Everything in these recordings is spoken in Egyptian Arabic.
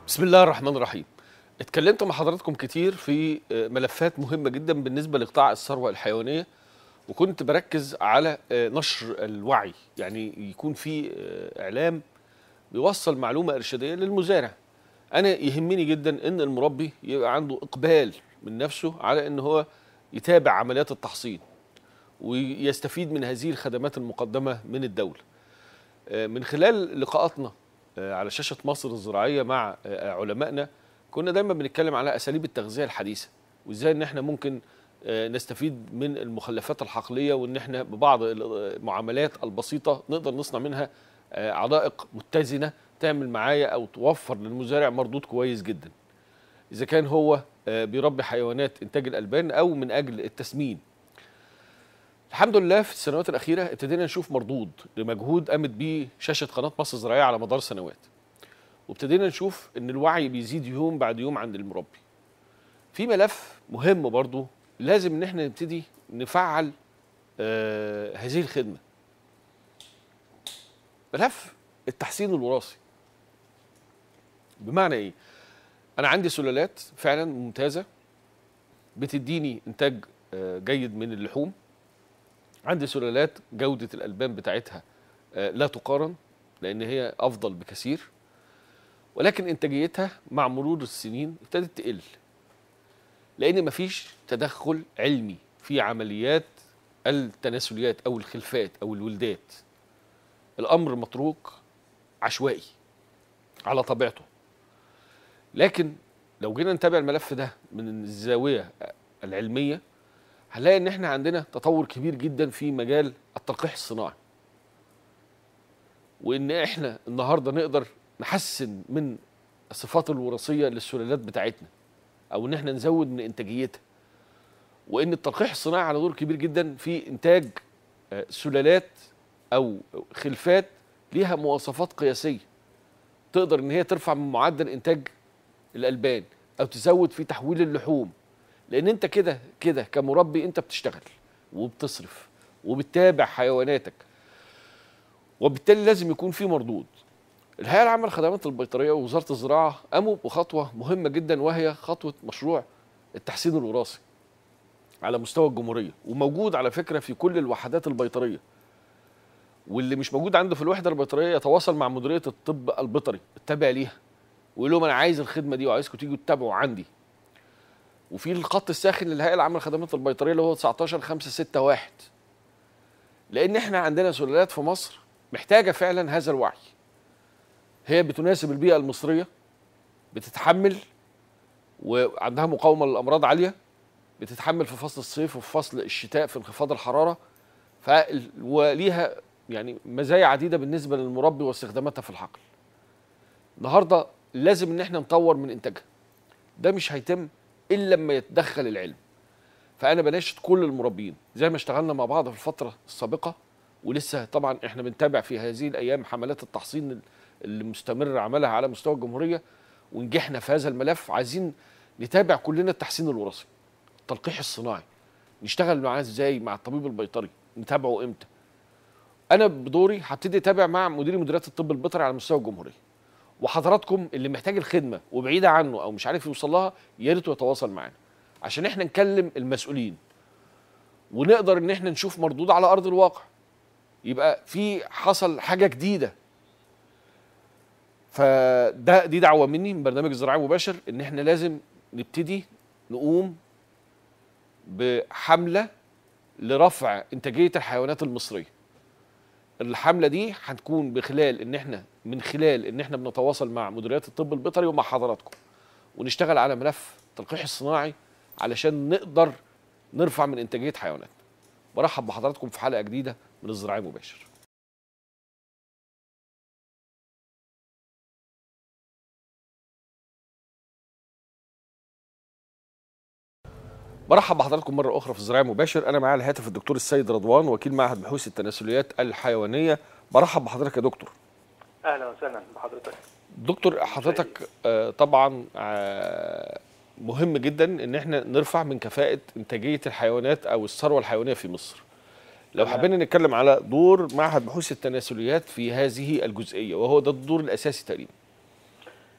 بسم الله الرحمن الرحيم اتكلمت مع حضراتكم كتير في ملفات مهمة جدا بالنسبة لقطاع الثروة الحيوانية وكنت بركز على نشر الوعي يعني يكون في إعلام بيوصل معلومة إرشادية للمزارع أنا يهمني جدا إن المربي يبقى عنده إقبال من نفسه على إن هو يتابع عمليات التحصين ويستفيد من هذه الخدمات المقدمة من الدولة من خلال لقاءاتنا على شاشة مصر الزراعية مع علمائنا كنا دايما بنتكلم على أساليب التغذية الحديثة وإزاي إن إحنا ممكن نستفيد من المخلفات الحقلية وإن إحنا ببعض المعاملات البسيطة نقدر نصنع منها عضائق متزنة تعمل معايا أو توفر للمزارع مردود كويس جدا إذا كان هو بيربي حيوانات إنتاج الألبان أو من أجل التسمين الحمد لله في السنوات الأخيرة ابتدينا نشوف مردود لمجهود قامت بيه شاشة قناة مصر الزراعية على مدار سنوات وابتدينا نشوف ان الوعي بيزيد يوم بعد يوم عند المربي في ملف مهم برضو لازم ان احنا نبتدي نفعل آه هذه الخدمة ملف التحسين الوراثي بمعنى ايه انا عندي سلالات فعلا ممتازة بتديني انتاج آه جيد من اللحوم عندي سلالات جودة الألبان بتاعتها آه لا تقارن لأن هي أفضل بكثير ولكن إنتاجيتها مع مرور السنين ابتدت تقل لأن مفيش تدخل علمي في عمليات التناسليات أو الخلفات أو الولدات الأمر متروك عشوائي على طبيعته لكن لو جينا نتابع الملف ده من الزاوية العلمية هنلاقي ان احنا عندنا تطور كبير جدا في مجال التلقيح الصناعي وان احنا النهارده نقدر نحسن من الصفات الوراثيه للسلالات بتاعتنا او ان احنا نزود من انتاجيتها وان التلقيح الصناعي على دور كبير جدا في انتاج سلالات او خلفات ليها مواصفات قياسيه تقدر ان هي ترفع من معدل انتاج الالبان او تزود في تحويل اللحوم لان انت كده كده كمربي انت بتشتغل وبتصرف وبتتابع حيواناتك وبالتالي لازم يكون في مردود الهيئه العامه للخدمات البيطريه ووزاره الزراعه قاموا بخطوه مهمه جدا وهي خطوه مشروع التحسين الوراثي على مستوى الجمهوريه وموجود على فكره في كل الوحدات البيطريه واللي مش موجود عنده في الوحده البيطريه يتواصل مع مديريه الطب البيطري التابع ليها ويقول لهم انا عايز الخدمه دي وعايزكم تيجوا تتابعوا عندي وفي الخط الساخن للهيئه العامه للخدمات البيطريه اللي هو 19 5 6 1 لان احنا عندنا سلالات في مصر محتاجه فعلا هذا الوعي هي بتناسب البيئه المصريه بتتحمل وعندها مقاومه للامراض عاليه بتتحمل في فصل الصيف وفي فصل الشتاء في انخفاض الحراره ف وليها يعني مزايا عديده بالنسبه للمربي واستخداماتها في الحقل النهارده لازم ان احنا نطور من انتاجها ده مش هيتم الا لما يتدخل العلم فانا بناشد كل المربين زي ما اشتغلنا مع بعض في الفتره السابقه ولسه طبعا احنا بنتابع في هذه الايام حملات التحصين اللي مستمر عملها على مستوى الجمهوريه ونجحنا في هذا الملف عايزين نتابع كلنا التحسين الوراثي التلقيح الصناعي نشتغل معاه ازاي مع الطبيب البيطري نتابعه امتى انا بدوري هبتدي اتابع مع مدير مديريات الطب البيطري على مستوى الجمهوريه وحضراتكم اللي محتاج الخدمه وبعيده عنه او مش عارف يوصل لها يا ريت يتواصل معانا عشان احنا نكلم المسؤولين ونقدر ان احنا نشوف مردود على ارض الواقع يبقى في حصل حاجه جديده فده دي دعوه مني من برنامج الزراعي مباشر ان احنا لازم نبتدي نقوم بحمله لرفع انتاجيه الحيوانات المصريه الحمله دي هتكون بخلال ان احنا من خلال ان احنا بنتواصل مع مديريات الطب البيطري ومع حضراتكم ونشتغل على ملف التلقيح الصناعي علشان نقدر نرفع من انتاجيه حيواناتنا برحب بحضراتكم في حلقه جديده من الزراعي مباشر برحب بحضراتكم مره اخرى في الزراعي مباشر انا معايا على الهاتف الدكتور السيد رضوان وكيل معهد بحوث التناسليات الحيوانيه برحب بحضرتك يا دكتور اهلا وسهلا بحضرتك دكتور حضرتك آه طبعا آه مهم جدا ان احنا نرفع من كفاءه انتاجيه الحيوانات او الثروه الحيوانيه في مصر لو تمام. حبينا نتكلم على دور معهد بحوث التناسليات في هذه الجزئيه وهو ده الدور الاساسي تقريبا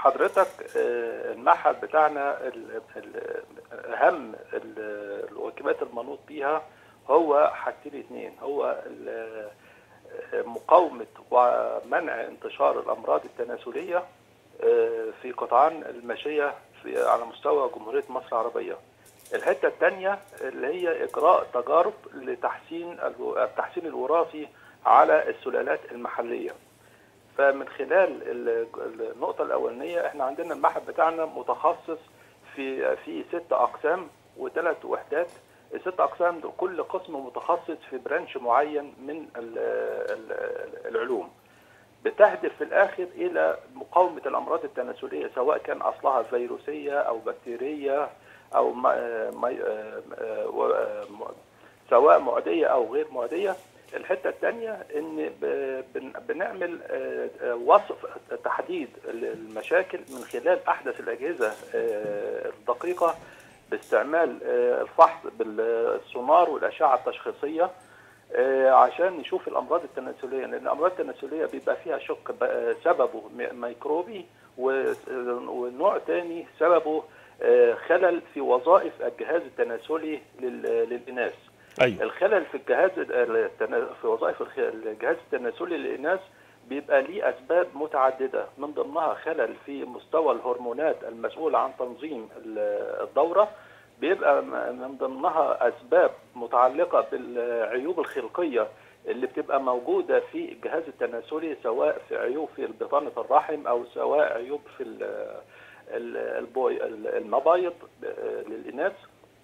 حضرتك آه، المعهد بتاعنا ال- ال- اهم ال- الواجبات المنوط بيها هو حاجتين اتنين هو ال- آه، مقاومه ومنع انتشار الامراض التناسليه آه، في قطعان الماشيه في على مستوى جمهوريه مصر العربيه. الحته الثانيه اللي هي اجراء تجارب لتحسين الو- التحسين الوراثي على السلالات المحليه. فمن خلال ال- النقطة الأولانية احنا عندنا المعهد بتاعنا متخصص في في ست أقسام وثلاث وحدات الست أقسام دول كل قسم متخصص في برانش معين من ال- ال- العلوم بتهدف في الآخر إلى مقاومة الأمراض التناسلية سواء كان أصلها فيروسية أو بكتيرية أو ما ما آه، و- آه، م- سواء معدية أو غير معدية الحته الثانيه ان ب- بن- بنعمل آه، آه، وصف تحديد المشاكل من خلال احدث الاجهزه آه، الدقيقه باستعمال آه، الفحص بالسونار والاشعه التشخيصيه آه، عشان نشوف الامراض التناسليه لان الامراض التناسليه بيبقى فيها شق ب- سببه م- ميكروبي و- ونوع تاني سببه آه، خلل في وظائف الجهاز التناسلي لل- للاناث ايوه الخلل في الجهاز التنا- في وظائف الخ- الجهاز التناسلي للإناث بيبقى ليه أسباب متعددة من ضمنها خلل في مستوى الهرمونات المسؤولة عن تنظيم ال- الدورة بيبقى م- من ضمنها أسباب متعلقة بالعيوب الخلقية اللي بتبقى موجودة في الجهاز التناسلي سواء في عيوب في بطانة الرحم أو سواء عيوب في ال- ال- البوي- المبايض للإناث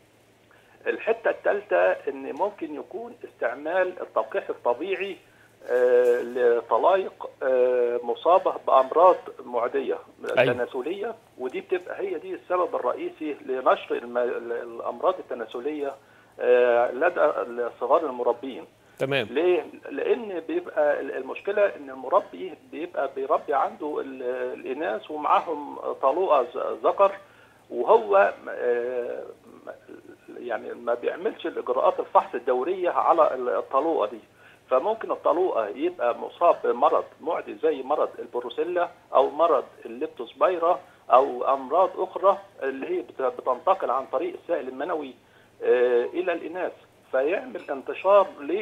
الحته الثالثه ان ممكن يكون استعمال التلقيح الطبيعي آه، لطلائق آه، مصابه بامراض معديه أيوة. تناسليه ودي بتبقى هي دي السبب الرئيسي لنشر الم- الامراض التناسليه آه، لدى صغار المربين تمام ليه؟ لأن بيبقى المشكلة إن المربي بيبقى بيربي عنده ال- الإناث ومعاهم طلوقة ز- ذكر وهو آه، يعني ما بيعملش الإجراءات الفحص الدورية على الطلوقة دي فممكن الطلوقة يبقى مصاب بمرض معدي زي مرض البروسيلا أو مرض الليبتوسبايرا أو أمراض أخرى اللي هي بت- بتنتقل عن طريق السائل المنوي آه، إلى الإناث فيعمل انتشار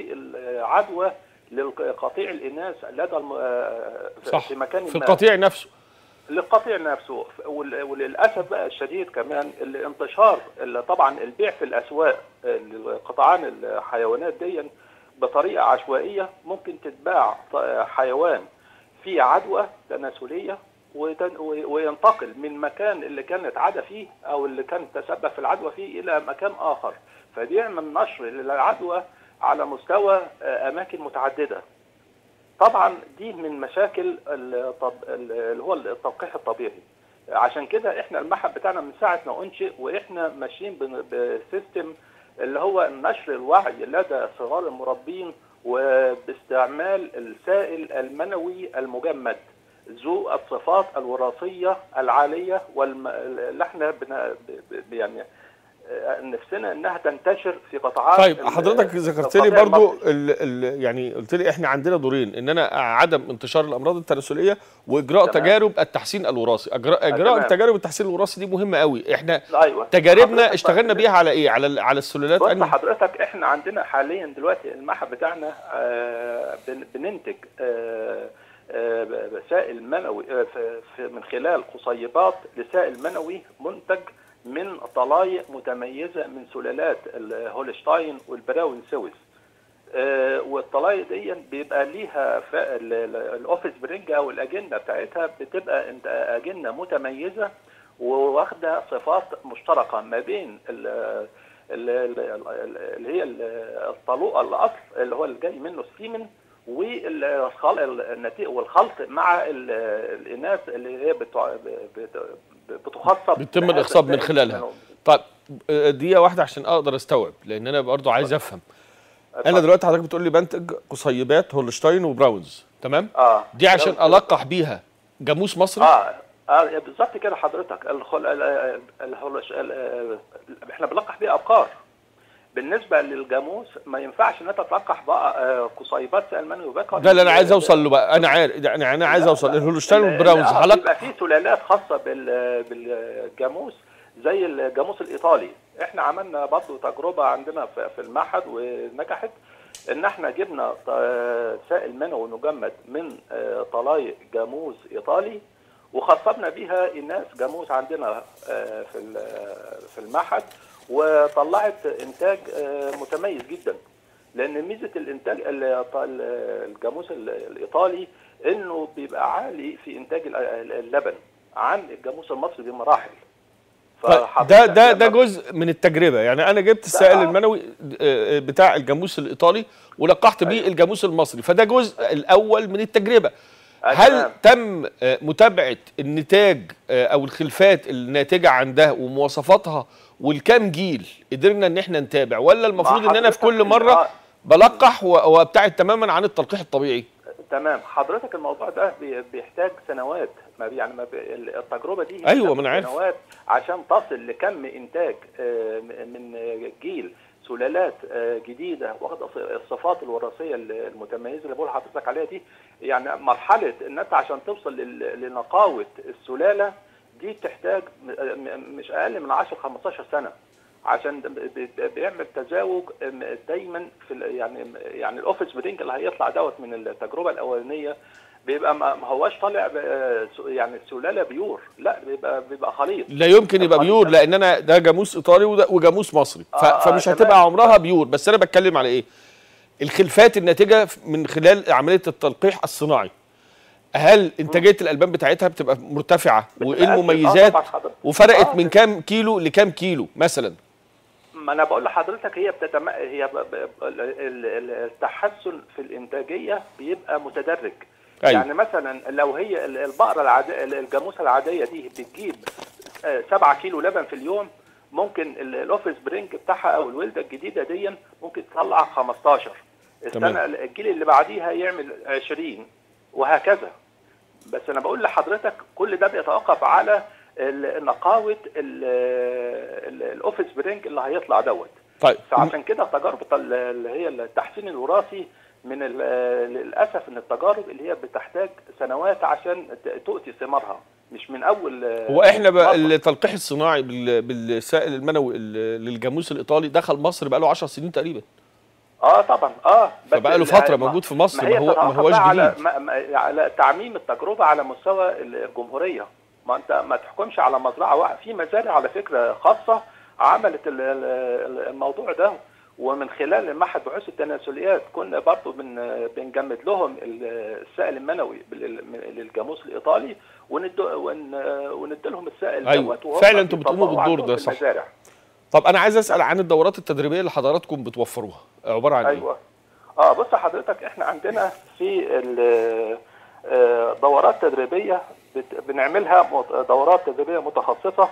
للعدوى لقطيع الإناث لدى الم... آه، في- صح في مكان في ما. القطيع نفسه للقطيع نفسه وال- وللاسف بقى الشديد كمان الانتشار اللي طبعا البيع في الاسواق آه، لقطعان الحيوانات دي بطريقه عشوائيه ممكن تتباع ط- حيوان فيه عدوى تناسليه وتن- و- وينتقل من مكان اللي كانت عدى فيه او اللي كان تسبب في العدوى فيه الى مكان اخر فبيعمل نشر للعدوى على مستوى آه، اماكن متعدده طبعا دي من مشاكل الطب... اللي هو التلقيح الطبيعي عشان كده احنا المعهد بتاعنا من ساعه ما انشئ واحنا ماشيين بن- بسيستم اللي هو نشر الوعي لدى صغار المربين وباستعمال السائل المنوي المجمد ذو الصفات الوراثيه العاليه والم... اللي احنا بن... ب... ب... يعني آه، نفسنا انها تنتشر في قطاعات طيب ال- حضرتك ذكرت لي القطيع برضو المصري. ال ال يعني قلت لي احنا عندنا دورين ان انا عدم انتشار الامراض التناسليه واجراء تمام. تجارب التحسين الوراثي اجراء اجراء تمام. التجارب التحسين الوراثي دي مهمه قوي احنا ايوه تجاربنا حضرتك اشتغلنا بقى- بيها على ايه على ال- على السلالات بص أنهي؟ حضرتك احنا عندنا حاليا دلوقتي المعهد بتاعنا آه، بن- بننتج آه، آه، ب- سائل منوي آه، في- في- من خلال قصيبات لسائل منوي منتج من طلايق متميزه من سلالات الهولشتاين والبراون سويس آه، والطلايق دي بيبقى ليها ف- ال- ال- الاوفيس برينج او الاجنه بتاعتها بتبقى انت اجنه متميزه وواخده صفات مشتركه ما بين ال- ال- ال- ال- اللي هي ال- الطلوقه الاصل اللي هو اللي جاي منه السيمن والخلق النتيجه والخلط مع ال- الاناث اللي هي بتع- بت- بتخصب بيتم بهذا الاخصاب من السائل خلالها المنوي. طيب آه، دقيقه واحده عشان اقدر استوعب لان انا برضو عايز افهم انا اتفضل. دلوقتي حضرتك بتقول لي بنتج قصيبات هولشتاين وبراونز تمام اه دي عشان لو- القح بيها جاموس مصري اه اه بالظبط كده حضرتك الخل... ال... ال... الهولش... ال... ال... احنا بنلقح بيه ابقار بالنسبه للجاموس ما ينفعش ان انت تلقح بقى آه، قصيبات سائل منوي بكر ده اللي انا عايز اوصل له بقى انا عارف يعني انا عايز اوصل الهولشتاين والبراونز آه، حضرتك بيبقى في سلالات خاصه بال- بالجاموس زي الجاموس الايطالي احنا عملنا برضه تجربه عندنا في في المعهد ونجحت ان احنا جبنا ط- سائل منوي مجمد من آه، طلايق جاموس ايطالي وخصبنا بيها الناس جاموس عندنا آه، في ال- في المعهد وطلعت انتاج آه، متميز جدا لان ميزه الانتاج ال- ال- الجاموس ال- الايطالي انه بيبقى عالي في انتاج ال- ال- اللبن عن الجاموس المصري بمراحل طيب، ده فحضرتك ده ده لما- جزء من التجربه يعني انا جبت السائل آه. المنوي آه، بتاع الجاموس الايطالي ولقحت بيه أيوة. الجاموس المصري فده جزء الاول من التجربه آه، هل تمام. تم آه، متابعه النتاج آه، او الخلفات الناتجه عن ده ومواصفاتها والكام جيل قدرنا ان احنا نتابع ولا المفروض ان انا في حضرتك كل ال- مره آه. بلقح و- وابتعد تماما عن التلقيح الطبيعي تمام حضرتك الموضوع ده بي- بيحتاج سنوات ما بي يعني ما بي التجربه دي أيوة، بتاخد ما أنا عارف. سنوات عشان تصل لكم انتاج آه، من جيل سلالات آه، جديده واخده الصفات الوراثيه المتميزه اللي بقول لحضرتك عليها دي يعني مرحله ان انت عشان توصل لل- لنقاوه السلاله دي بتحتاج م- م- مش اقل من 10 15 سنه عشان بي- بيعمل تزاوج دايما في ال- يعني يعني الاوفيس برينج اللي هيطلع دوت من التجربه الاولانيه بيبقى ما ما هواش طالع ب- يعني سلاله بيور لا بيبقى بيبقى خليط لا يمكن يبقى الخليط بيور ده. لان انا ده جاموس ايطالي وده- وجاموس مصري ف- آه، آه، فمش تمام. هتبقى عمرها بيور بس انا بتكلم على ايه الخلفات الناتجه ف- من خلال عمليه التلقيح الصناعي هل انتاجيه الالبان بتاعتها بتبقى مرتفعه وايه بتبقى- آه، المميزات طبعاً حضرتك. وفرقت آه، من كام كيلو لكام كيلو مثلا ما انا بقول لحضرتك هي بتتم... هي ب... ب... ال- ال- التحسن في الانتاجيه بيبقى متدرج أيوة. يعني مثلا لو هي ال- البقره العاديه الجاموسه العاديه دي بتجيب 7 كيلو لبن في اليوم ممكن ال- الاوفيس برينج بتاعها او الولده الجديده دي ممكن تطلع 15 السنه تمام. الجيل اللي بعديها يعمل 20 وهكذا بس انا بقول لحضرتك كل ده بيتوقف على ال- نقاوه ال- ال- الاوفيس برينج اللي هيطلع دوت طيب فعشان كده تجارب ال- اللي هي التحسين الوراثي من ال- للاسف ان التجارب اللي هي بتحتاج سنوات عشان ت- تؤتي ثمارها مش من اول هو احنا بقى مرة. التلقيح الصناعي بال- بالسائل المنوي ال- للجاموس الايطالي دخل مصر بقى له 10 سنين تقريبا اه طبعا اه بس فبقى له ال- فتره ما- موجود في مصر ما ما هي هو ما تتوقف هواش بقى على جديد ما ما على تعميم التجربه على مستوى الجمهوريه ما انت ما تحكمش على مزرعه واحده في مزارع على فكره خاصه عملت ال- ال- الموضوع ده ومن خلال معهد بحوث التناسليات كنا برضه بن بنجمد لهم السائل المنوي بال- للجاموس الايطالي وند ون- وندي لهم السائل أيوة. دوت وهم فعلا انتوا بتقوموا بيطبقوا بالدور عندهم ده، في صح. المزارع. طب انا عايز اسال عن الدورات التدريبيه اللي حضراتكم بتوفروها عباره عن ايه ايوه اه بص حضرتك احنا عندنا في ال- آه، دورات تدريبيه بت- بنعملها مت- دورات تدريبيه متخصصه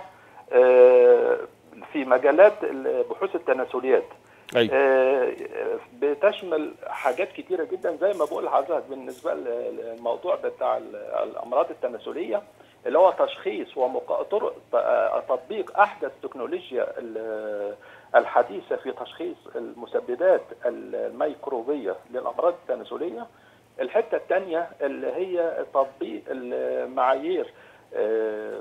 آه، في مجالات ال- بحوث التناسليات ايوه آه، بتشمل حاجات كتيره جدا زي ما بقول لحضرتك بالنسبه للموضوع بتاع ال- الامراض التناسليه اللي هو تشخيص وطرق تطبيق احدث تكنولوجيا ال- الحديثه في تشخيص المسببات الميكروبيه للامراض التناسليه الحته الثانيه اللي هي تطبيق المعايير آه،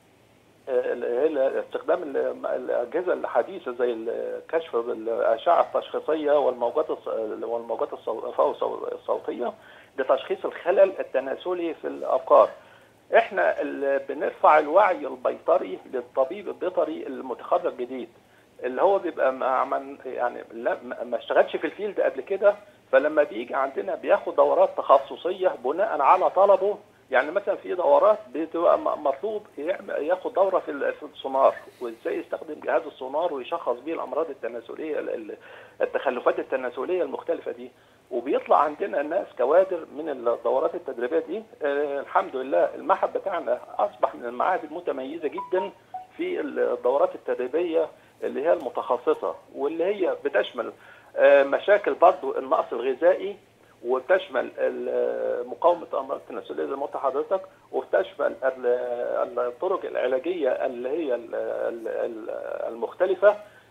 اللي هي استخدام ال- الاجهزه الحديثه زي الكشف بالاشعه التشخيصيه والموجات الص- والموجات الصو- الصوتيه لتشخيص الخلل التناسلي في الافكار. احنا ال- بنرفع الوعي البيطري للطبيب البيطري المتخرج جديد اللي هو بيبقى مع من يعني لا ما ما اشتغلش في الفيلد قبل كده فلما بيجي عندنا بياخد دورات تخصصيه بناء على طلبه يعني مثلا في دورات بتبقى م- مطلوب يعمل ياخد دوره في ال- في السونار وازاي يستخدم جهاز السونار ويشخص بيه الامراض التناسليه ال- ال- التخلفات التناسليه المختلفه دي وبيطلع عندنا ناس كوادر من الدورات التدريبيه دي آه الحمد لله المعهد بتاعنا اصبح من المعاهد المتميزه جدا في الدورات التدريبيه اللي هي المتخصصه واللي هي بتشمل آه مشاكل برضو النقص الغذائي وبتشمل ال- مقاومه الامراض التناسليه زي ما قلت لحضرتك وبتشمل ال- الطرق العلاجيه اللي هي ال- ال- ال- المختلفه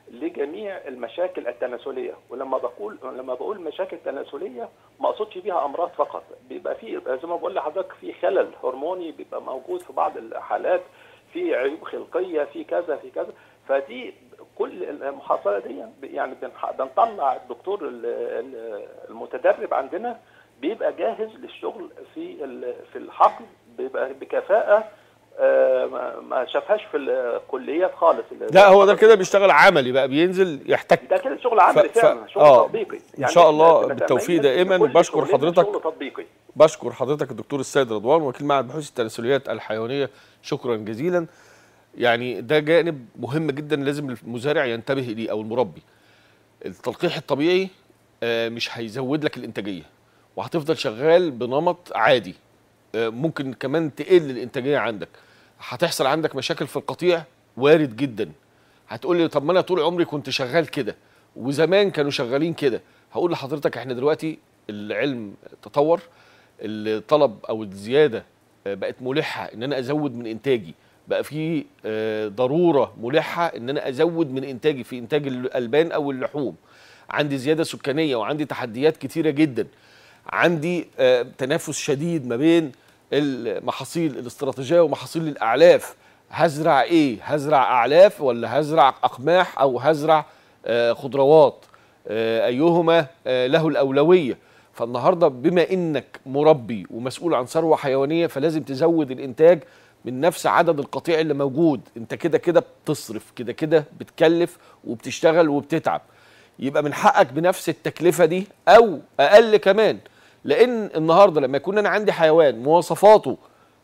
لجميع المشاكل التناسليه ولما بقول لما بقول مشاكل تناسليه ما اقصدش بيها امراض فقط بيبقى في زي ما بقول لحضرتك في خلل هرموني بيبقى موجود في بعض الحالات في عيوب خلقيه في كذا في كذا فدي كل المحاصره دي يعني بنح- بنطلع الدكتور ال- ال- المتدرب عندنا بيبقى جاهز للشغل في ال- في الحقل بيبقى بكفاءه آه، ما- ما شافهاش في الكليات خالص لا هو ده كده بيشتغل عملي بقى بينزل يحتك ده كده شغل عملي ف- ف- فعلا شغل آه. تطبيقي إن شاء الله إحنا بالتوفيق بنتميز دائماً. بكل بشكر شغلنا حضرتك. شغل تطبيقي بشكر حضرتك الدكتور السيد رضوان وكيل معهد بحوث التناسليات الحيوانيه شكرا جزيلا يعني ده جانب مهم جدا لازم المزارع ينتبه اليه او المربي التلقيح الطبيعي آه، مش هيزود لك الانتاجيه وهتفضل شغال بنمط عادي آه، ممكن كمان تقل الانتاجيه عندك هتحصل عندك مشاكل في القطيع وارد جدا هتقول لي طب ما انا طول عمري كنت شغال كده وزمان كانوا شغالين كده هقول لحضرتك احنا دلوقتي العلم تطور الطلب او الزياده آه، بقت ملحه ان انا ازود من انتاجي بقى في آه، ضروره ملحه ان انا ازود من انتاجي في انتاج الالبان او اللحوم عندي زياده سكانيه وعندي تحديات كتيره جدا عندي آه، تنافس شديد ما بين المحاصيل الاستراتيجيه ومحاصيل الاعلاف هزرع ايه هزرع اعلاف ولا هزرع اقماح او هزرع آه، خضروات آه، ايهما آه، له الاولويه فالنهارده بما انك مربي ومسؤول عن ثروه حيوانيه فلازم تزود الانتاج من نفس عدد القطيع اللي موجود انت كده كده بتصرف كده كده بتكلف وبتشتغل وبتتعب يبقى من حقك بنفس التكلفه دي او اقل كمان لان النهارده لما يكون انا عندي حيوان مواصفاته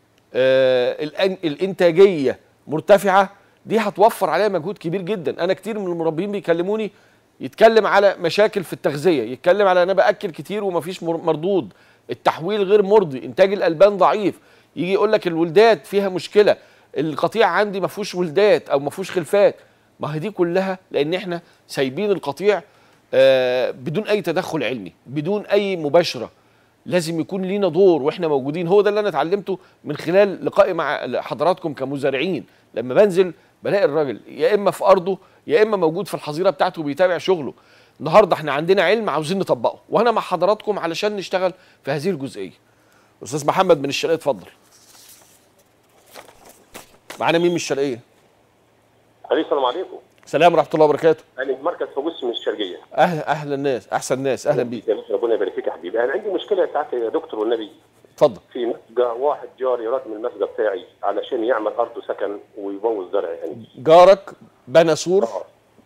آه الأن- الانتاجيه مرتفعه دي هتوفر عليها مجهود كبير جدا انا كتير من المربيين بيكلموني يتكلم على مشاكل في التغذيه يتكلم على انا باكل كتير ومفيش مر- مردود التحويل غير مرضي انتاج الالبان ضعيف يجي يقول لك الولدات فيها مشكله القطيع عندي ما فيهوش ولدات او ما فيهوش خلفات ما هي دي كلها لان احنا سايبين القطيع آه بدون اي تدخل علمي بدون اي مباشره لازم يكون لينا دور واحنا موجودين هو ده اللي انا اتعلمته من خلال لقائي مع حضراتكم كمزارعين لما بنزل بلاقي الراجل يا اما في ارضه يا اما موجود في الحظيره بتاعته بيتابع شغله النهارده احنا عندنا علم عاوزين نطبقه وانا مع حضراتكم علشان نشتغل في هذه الجزئيه استاذ محمد من الشرقيه اتفضل معانا مين من الشرقيه عليكم السلام عليكم سلام ورحمه الله وبركاته انا في مركز فوجس من الشرقيه اهل اهلا الناس احسن ناس اهلا بيك يا باشا ربنا يبارك فيك يا حبيبي انا عندي مشكله ساعات يا دكتور والنبي اتفضل في مسجى واحد جاري راتم المسجى بتاعي علشان يعمل ارضه سكن ويبوظ زرعي يعني جارك بنى سور اه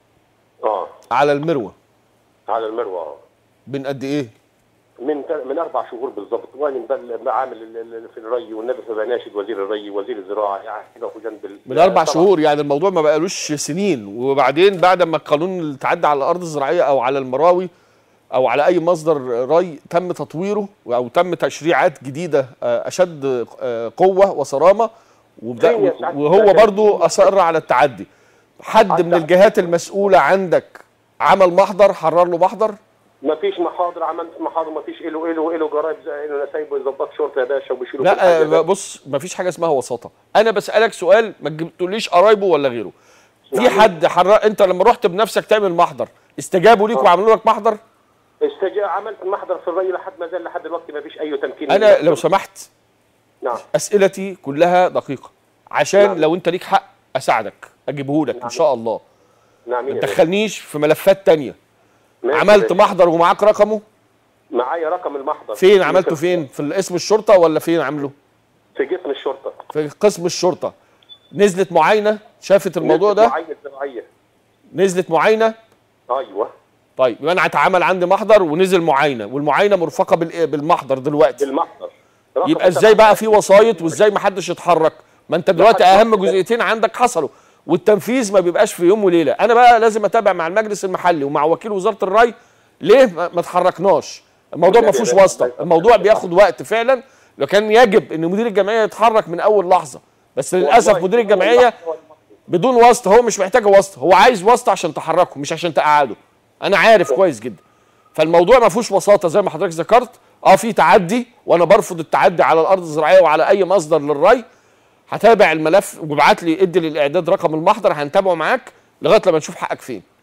اه على المروه على المروه اه من قد ايه من من اربع شهور بالظبط وانا بل- عامل ال- ال- في الري والنبي فبناشد وزير الري وزير الزراعه يعني كده في جنب ال- من اربع طبعاً. شهور يعني الموضوع ما بقالوش سنين وبعدين بعد ما القانون تعدى على الارض الزراعيه او على المراوي او على اي مصدر ري تم تطويره او تم تشريعات جديده آه، اشد آه، قوه وصرامه وبدأ أيوة يا سعادة وهو الباشا. برضو اصر على التعدي حد من الجهات المسؤوله عندك عمل محضر حرر له محضر ما فيش محاضر عملت محاضر ما فيش له له له جرايد زي انا سايبه يظبط شرطه يا باشا وبيشيلوا كل لا حاجة آه، بص مفيش حاجه اسمها وساطه انا بسالك سؤال ما تجيبتوليش قرايبه ولا غيره في نعم. حد حرر انت لما رحت بنفسك تعمل محضر استجابوا ليك وعملوا لك محضر استجا عملت محضر في الري لحد ما زال لحد دلوقتي ما فيش اي تمكين انا لو سمحت نعم اسئلتي كلها دقيقه عشان نعم. لو انت ليك حق اساعدك اجيبه لك ان شاء الله نعم ما يا باشا. تدخلنيش في ملفات تانية ماشي عملت يا محضر ومعاك رقمه باشا. معايا رقم المحضر فين عملته فين في اسم الشرطه ولا فين عامله في جسم الشرطه في قسم الشرطه نزلت معاينه شافت الموضوع ده معاينه زراعيه نزلت معاينه ايوه طيب يبقى انا اتعمل عندي محضر ونزل معاينه والمعاينه مرفقه بال- بالمحضر دلوقتي بالمحضر رقم يبقى سبعة. ازاي بقى في وسايط وازاي ما حدش يتحرك ما انت دلوقتي حد اهم يتحرك. جزئيتين عندك حصلوا والتنفيذ ما بيبقاش في يوم وليله انا بقى لازم اتابع مع المجلس المحلي ومع وكيل وزاره الري ليه ما ما اتحركناش الموضوع ما فيهوش واسطه الموضوع بياخد وقت فعلا لو كان يجب ان مدير الجمعيه يتحرك من اول لحظه بس للاسف والله مدير الجمعيه والله. بدون واسطه هو مش محتاج واسطه هو عايز واسطه عشان تحركه مش عشان تقعده انا عارف كويس جدا فالموضوع ما فيهوش وساطه زي ما حضرتك ذكرت اه في تعدي وانا برفض التعدي على الارض الزراعيه وعلى اي مصدر للري هتابع الملف وابعت لي ادي للاعداد رقم المحضر هنتابعه معاك لغايه لما نشوف حقك فين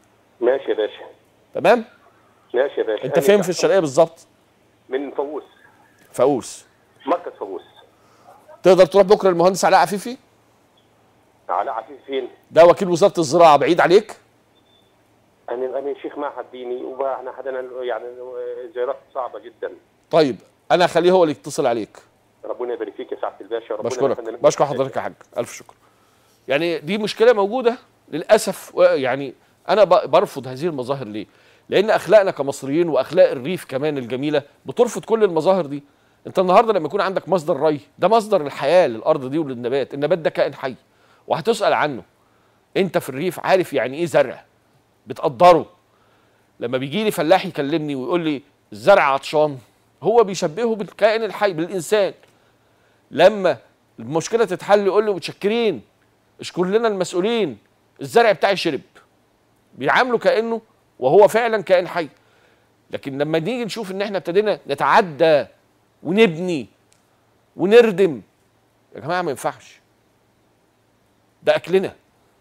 ماشي يا باشا تمام ماشي يا باشا انت أنا فين تحت في الشرقيه بالظبط من فووس فاقوس مركز فووس تقدر تروح بكره المهندس علاء عفيفي على عفيف فين؟ ده وكيل وزاره الزراعه بعيد عليك انا انا شيخ معهد ديني واحنا حدنا يعني زيارات صعبه جدا طيب انا هخليه هو اللي يتصل عليك ربنا يبارك فيك يا سعاده الباشا ربنا بشكرك يفندم- بشكر حضرتك يا حاج الف شكر يعني دي مشكله موجوده للاسف و- يعني انا ب- برفض هذه المظاهر ليه لان اخلاقنا كمصريين واخلاق الريف كمان الجميله بترفض كل المظاهر دي انت النهارده لما يكون عندك مصدر ري ده مصدر الحياه للارض دي وللنبات النبات ده كائن حي وهتسال عنه انت في الريف عارف يعني ايه زرع بتقدره لما بيجي لي فلاح يكلمني ويقول لي الزرع عطشان هو بيشبهه بالكائن الحي بالانسان لما المشكله تتحل يقول له متشكرين اشكر لنا المسؤولين الزرع بتاعي شرب بيعامله كانه وهو فعلا كائن حي لكن لما نيجي نشوف ان احنا ابتدينا نتعدى ونبني ونردم يا جماعه ما ينفعش ده اكلنا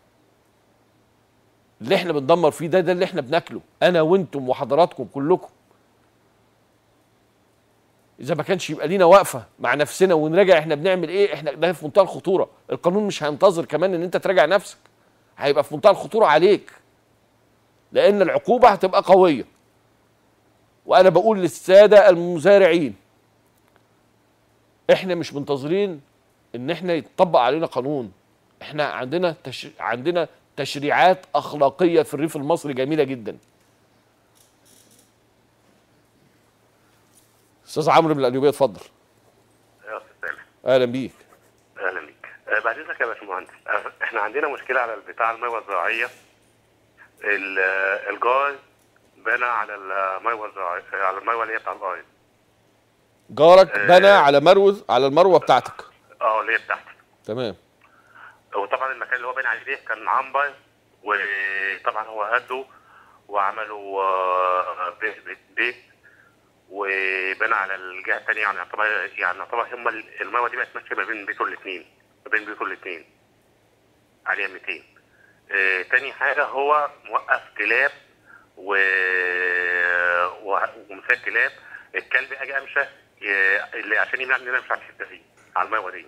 اللي احنا بندمر فيه ده ده اللي احنا بناكله انا وانتم وحضراتكم كلكم اذا ما كانش يبقى لينا وقفه مع نفسنا ونراجع احنا بنعمل ايه احنا ده في منتهى الخطوره القانون مش هينتظر كمان ان انت تراجع نفسك هيبقى في منتهى الخطوره عليك لان العقوبه هتبقى قويه وانا بقول للساده المزارعين احنا مش منتظرين ان احنا يتطبق علينا قانون احنا عندنا تش... عندنا تشريعات اخلاقيه في الريف المصري جميله جدا استاذ عمرو من القليوبيه اتفضل يا استاذ سامح اهلا بيك اهلا بيك آه، بعد اذنك يا باشمهندس آه، احنا عندنا مشكله على بتاع المياه الزراعيه ال- آه، الجار بنى على المياه الزراعيه على المياه اللي هي بتاع الارض جارك آه. بنى على مروه على المروه بتاعتك اه اللي هي بتاعتي تمام وطبعا المكان اللي هو بنى عليه كان عنبر وطبعا هو هده وعملوا آه، بيت- بيت- بيت وبنى على الجهه الثانيه يعني يعتبر يعني يعتبر هم المياه دي بقت ماشيه ما بين بيته الاثنين ما بين بيته الاثنين عليها 200 آه، تاني حاجه هو موقف كلاب و... و... ومساك كلاب الكلب اجي امشى ي- اللي عشان يمنعني ان انا امشي على الحته دي على المياه دي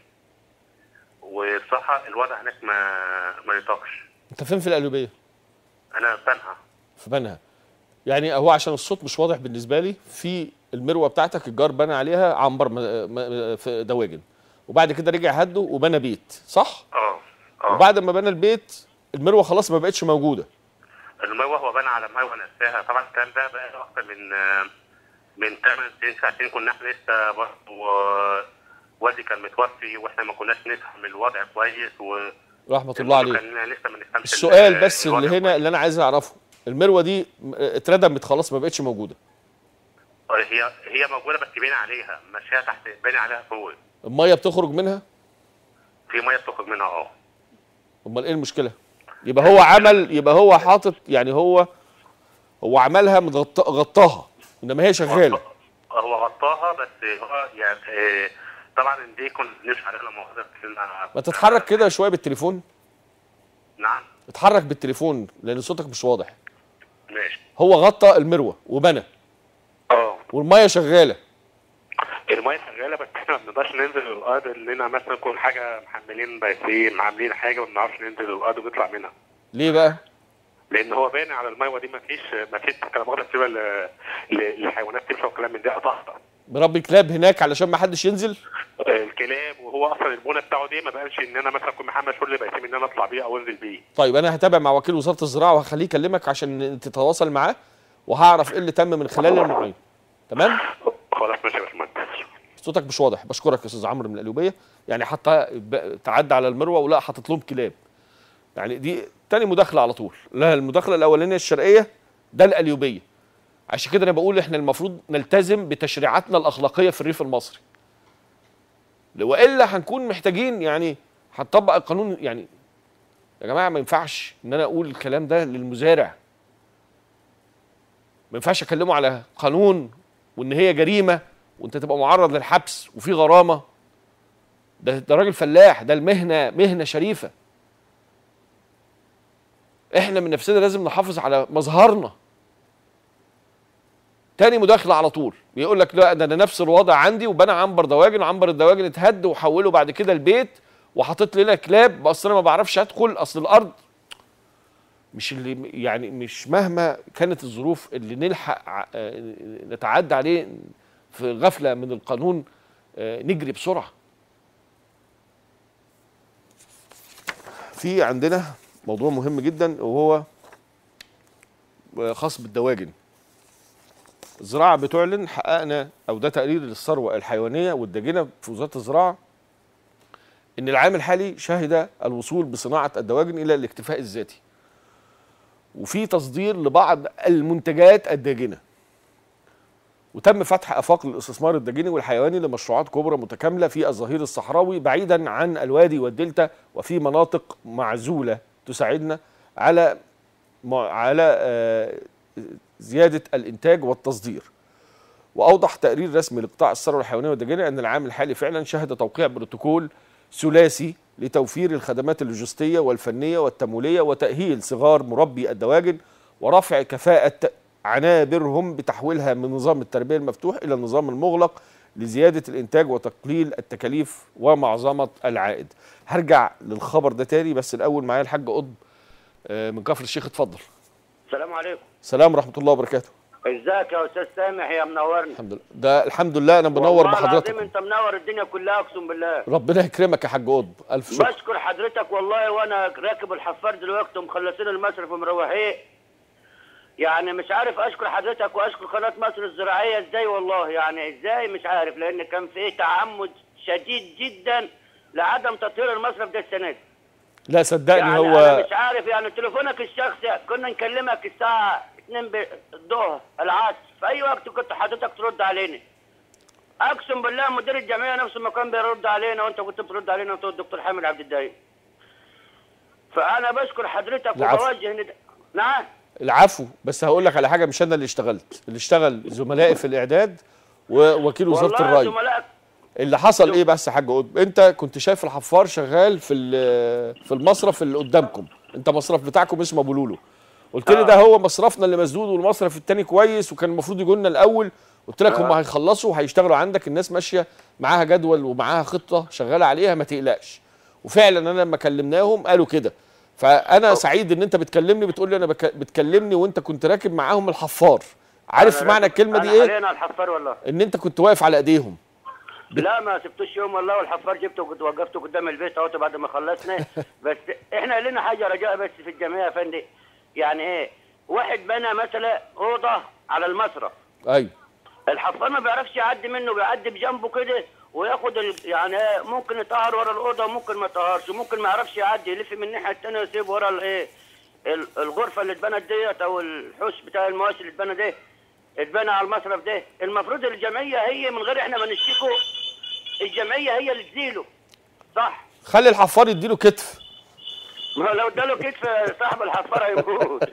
وبصراحه الوضع هناك ما ما يطاقش انت فين في القليوبيه انا بنها في بنها يعني هو عشان الصوت مش واضح بالنسبه لي في المروه بتاعتك الجار بنى عليها عنبر م- م- في دواجن وبعد كده رجع هده وبنى بيت صح اه اه وبعد ما بنى البيت المروه خلاص ما بقتش موجوده المياه هو بنى على المياه نفسها طبعا الكلام ده بقى اكتر من من 8 سنين 9 سنين كنا احنا لسه برضه آه، والدي كان متوفي واحنا ما كناش نفهم الوضع كويس و رحمه الله عليه كان لسه ما نفهمش السؤال ال- بس اللي الوضع هنا اللي انا عايز اعرفه المروه دي م- اتردمت خلاص ما بقتش موجوده كويس. هي هي موجوده بس بين عليها ماشيه تحت بين عليها فوق الميه بتخرج منها في ميه بتخرج منها اه امال ايه المشكله يبقى هو عمل يبقى هو حاطط يعني هو هو عملها متغط- غطاها انما هي شغاله هو غطاها بس هو يعني آه، طبعا دي كنا نمشي عليها لما حضرتك ما تتحرك كده شويه بالتليفون نعم اتحرك بالتليفون لان صوتك مش واضح ماشي هو غطى المروه وبنى اه والميه شغاله الميه شغاله بس احنا ما بنقدرش ننزل الارض لنا مثلا نكون حاجه محملين بايسين عاملين حاجه ما بنعرفش ننزل الارض ونطلع منها ليه بقى لان هو باين على الميه دي ما فيش ما فيش كلام واخده سيبها ل- ل- للحيوانات تمشي وكلام من ده قطعها مربي كلاب هناك علشان ما حدش ينزل الكلاب وهو اصلا البونه بتاعه دي ما بقاش ان انا مثلا اكون محمل شغل بايسين ان انا اطلع بيه او انزل بيه طيب انا هتابع مع وكيل وزاره الزراعه وهخليه يكلمك عشان تتواصل معاه وهعرف ايه اللي تم من خلال المعاينه تمام خلاص ماشي يا باشمهندس صوتك مش واضح بشكرك يا استاذ عمرو من القليوبيه يعني حتى ب- تعدى على المروه ولا حاطط لهم كلاب يعني دي تاني مداخله على طول لا المداخله الاولانيه الشرقيه ده القليوبيه عشان كده انا بقول احنا المفروض نلتزم بتشريعاتنا الاخلاقيه في الريف المصري والا هنكون محتاجين يعني هنطبق القانون يعني يا جماعه ما ينفعش ان انا اقول الكلام ده للمزارع ما ينفعش اكلمه على قانون وان هي جريمه وانت تبقى معرض للحبس وفي غرامه ده ده راجل فلاح ده المهنه مهنه شريفه احنا من نفسنا لازم نحافظ على مظهرنا تاني مداخله على طول بيقول لك لا ده انا نفس الوضع عندي وبنى عنبر دواجن وعنبر الدواجن اتهد وحوله بعد كده البيت وحاطط لنا كلاب اصل انا ما بعرفش ادخل اصل الارض مش اللي يعني مش مهما كانت الظروف اللي نلحق ع- آه، نتعدى عليه في غفله من القانون آه، نجري بسرعه في عندنا موضوع مهم جدا وهو آه، خاص بالدواجن الزراعه بتعلن حققنا او ده تقرير للثروه الحيوانيه والداجنه في وزاره الزراعه ان العام الحالي شهد الوصول بصناعه الدواجن الى الاكتفاء الذاتي وفي تصدير لبعض المنتجات الداجنه وتم فتح افاق الاستثمار الداجني والحيواني لمشروعات كبرى متكامله في الظهير الصحراوي بعيدا عن الوادي والدلتا وفي مناطق معزوله تساعدنا على مع- على آه، زياده الانتاج والتصدير واوضح تقرير رسمي لقطاع الثروه الحيوانيه والداجنه ان العام الحالي فعلا شهد توقيع بروتوكول ثلاثي لتوفير الخدمات اللوجستيه والفنيه والتمويليه وتاهيل صغار مربي الدواجن ورفع كفاءه عنابرهم بتحويلها من نظام التربيه المفتوح الى النظام المغلق لزياده الانتاج وتقليل التكاليف ومعظمه العائد. هرجع للخبر ده تاني بس الاول معايا الحاج قطب آه، من كفر الشيخ اتفضل. السلام عليكم سلام ورحمه الله وبركاته. ازيك يا استاذ سامح يا منورني الحمد لله ده الحمد لله انا بنور والله بحضرتك العظيم انت منور الدنيا كلها اقسم بالله ربنا يكرمك يا حاج قطب الف شكر بشكر حضرتك والله وانا راكب الحفار دلوقتي ومخلصين المصرف ومروحين يعني مش عارف اشكر حضرتك واشكر قناه مصر الزراعيه ازاي والله يعني ازاي مش عارف لان كان في تعمد شديد جدا لعدم تطهير المصرف ده السنه دي لا صدقني يعني هو انا مش عارف يعني تليفونك الشخصي كنا نكلمك الساعه 2 الظهر العصر في اي وقت كنت حضرتك ترد علينا اقسم بالله مدير الجمعيه نفسه ما كان بيرد علينا وانت كنت بترد علينا انت والدكتور حامد عبد الدايم فانا بشكر حضرتك العفو. وبوجه ند... نعم العفو بس هقول لك على حاجه مش انا اللي اشتغلت اللي اشتغل زملائي في الاعداد ووكيل وزاره والله الري زملائك اللي حصل ايه بس يا حاج قطب انت كنت شايف الحفار شغال في ال- في المصرف اللي قدامكم انت مصرف بتاعكم اسمه ابو لولو قلت لي ده هو مصرفنا اللي مسدود والمصرف التاني كويس وكان المفروض يجوا لنا الاول قلت لك هم هيخلصوا وهيشتغلوا عندك الناس ماشيه معاها جدول ومعاها خطه شغاله عليها ما تقلقش وفعلا انا لما كلمناهم قالوا كده فانا سعيد ان انت بتكلمني بتقول لي انا بك... بتكلمني وانت كنت راكب معاهم الحفار عارف أنا معنى راكب- الكلمه دي أنا ايه حاليا على الحفار والله ان انت كنت واقف على ايديهم لا ما سبتوش يوم والله والحفار جبته وكنت وقفته قدام البيت اهوت بعد ما خلصنا بس احنا لنا حاجه رجاء بس في الجمعيه يا فندم يعني ايه واحد بنى مثلا اوضه على المصرف ايوه الحفار ما بيعرفش يعدي منه بيعدي بجنبه كده وياخد ال... يعني إيه، ممكن يطهر ورا الاوضه وممكن ما يطهرش وممكن ما يعرفش يعدي يلف من الناحيه الثانيه ويسيب ورا الايه ال- الغرفه اللي اتبنت ديت او الحوش بتاع المواشي اللي اتبنى ده اتبنى على المصرف ده المفروض الجمعيه هي من غير احنا ما نشتكوا الجمعيه هي اللي تزيله صح خلي الحفار يديله كتف ما لو اداله كتف صاحب الحفار هيموت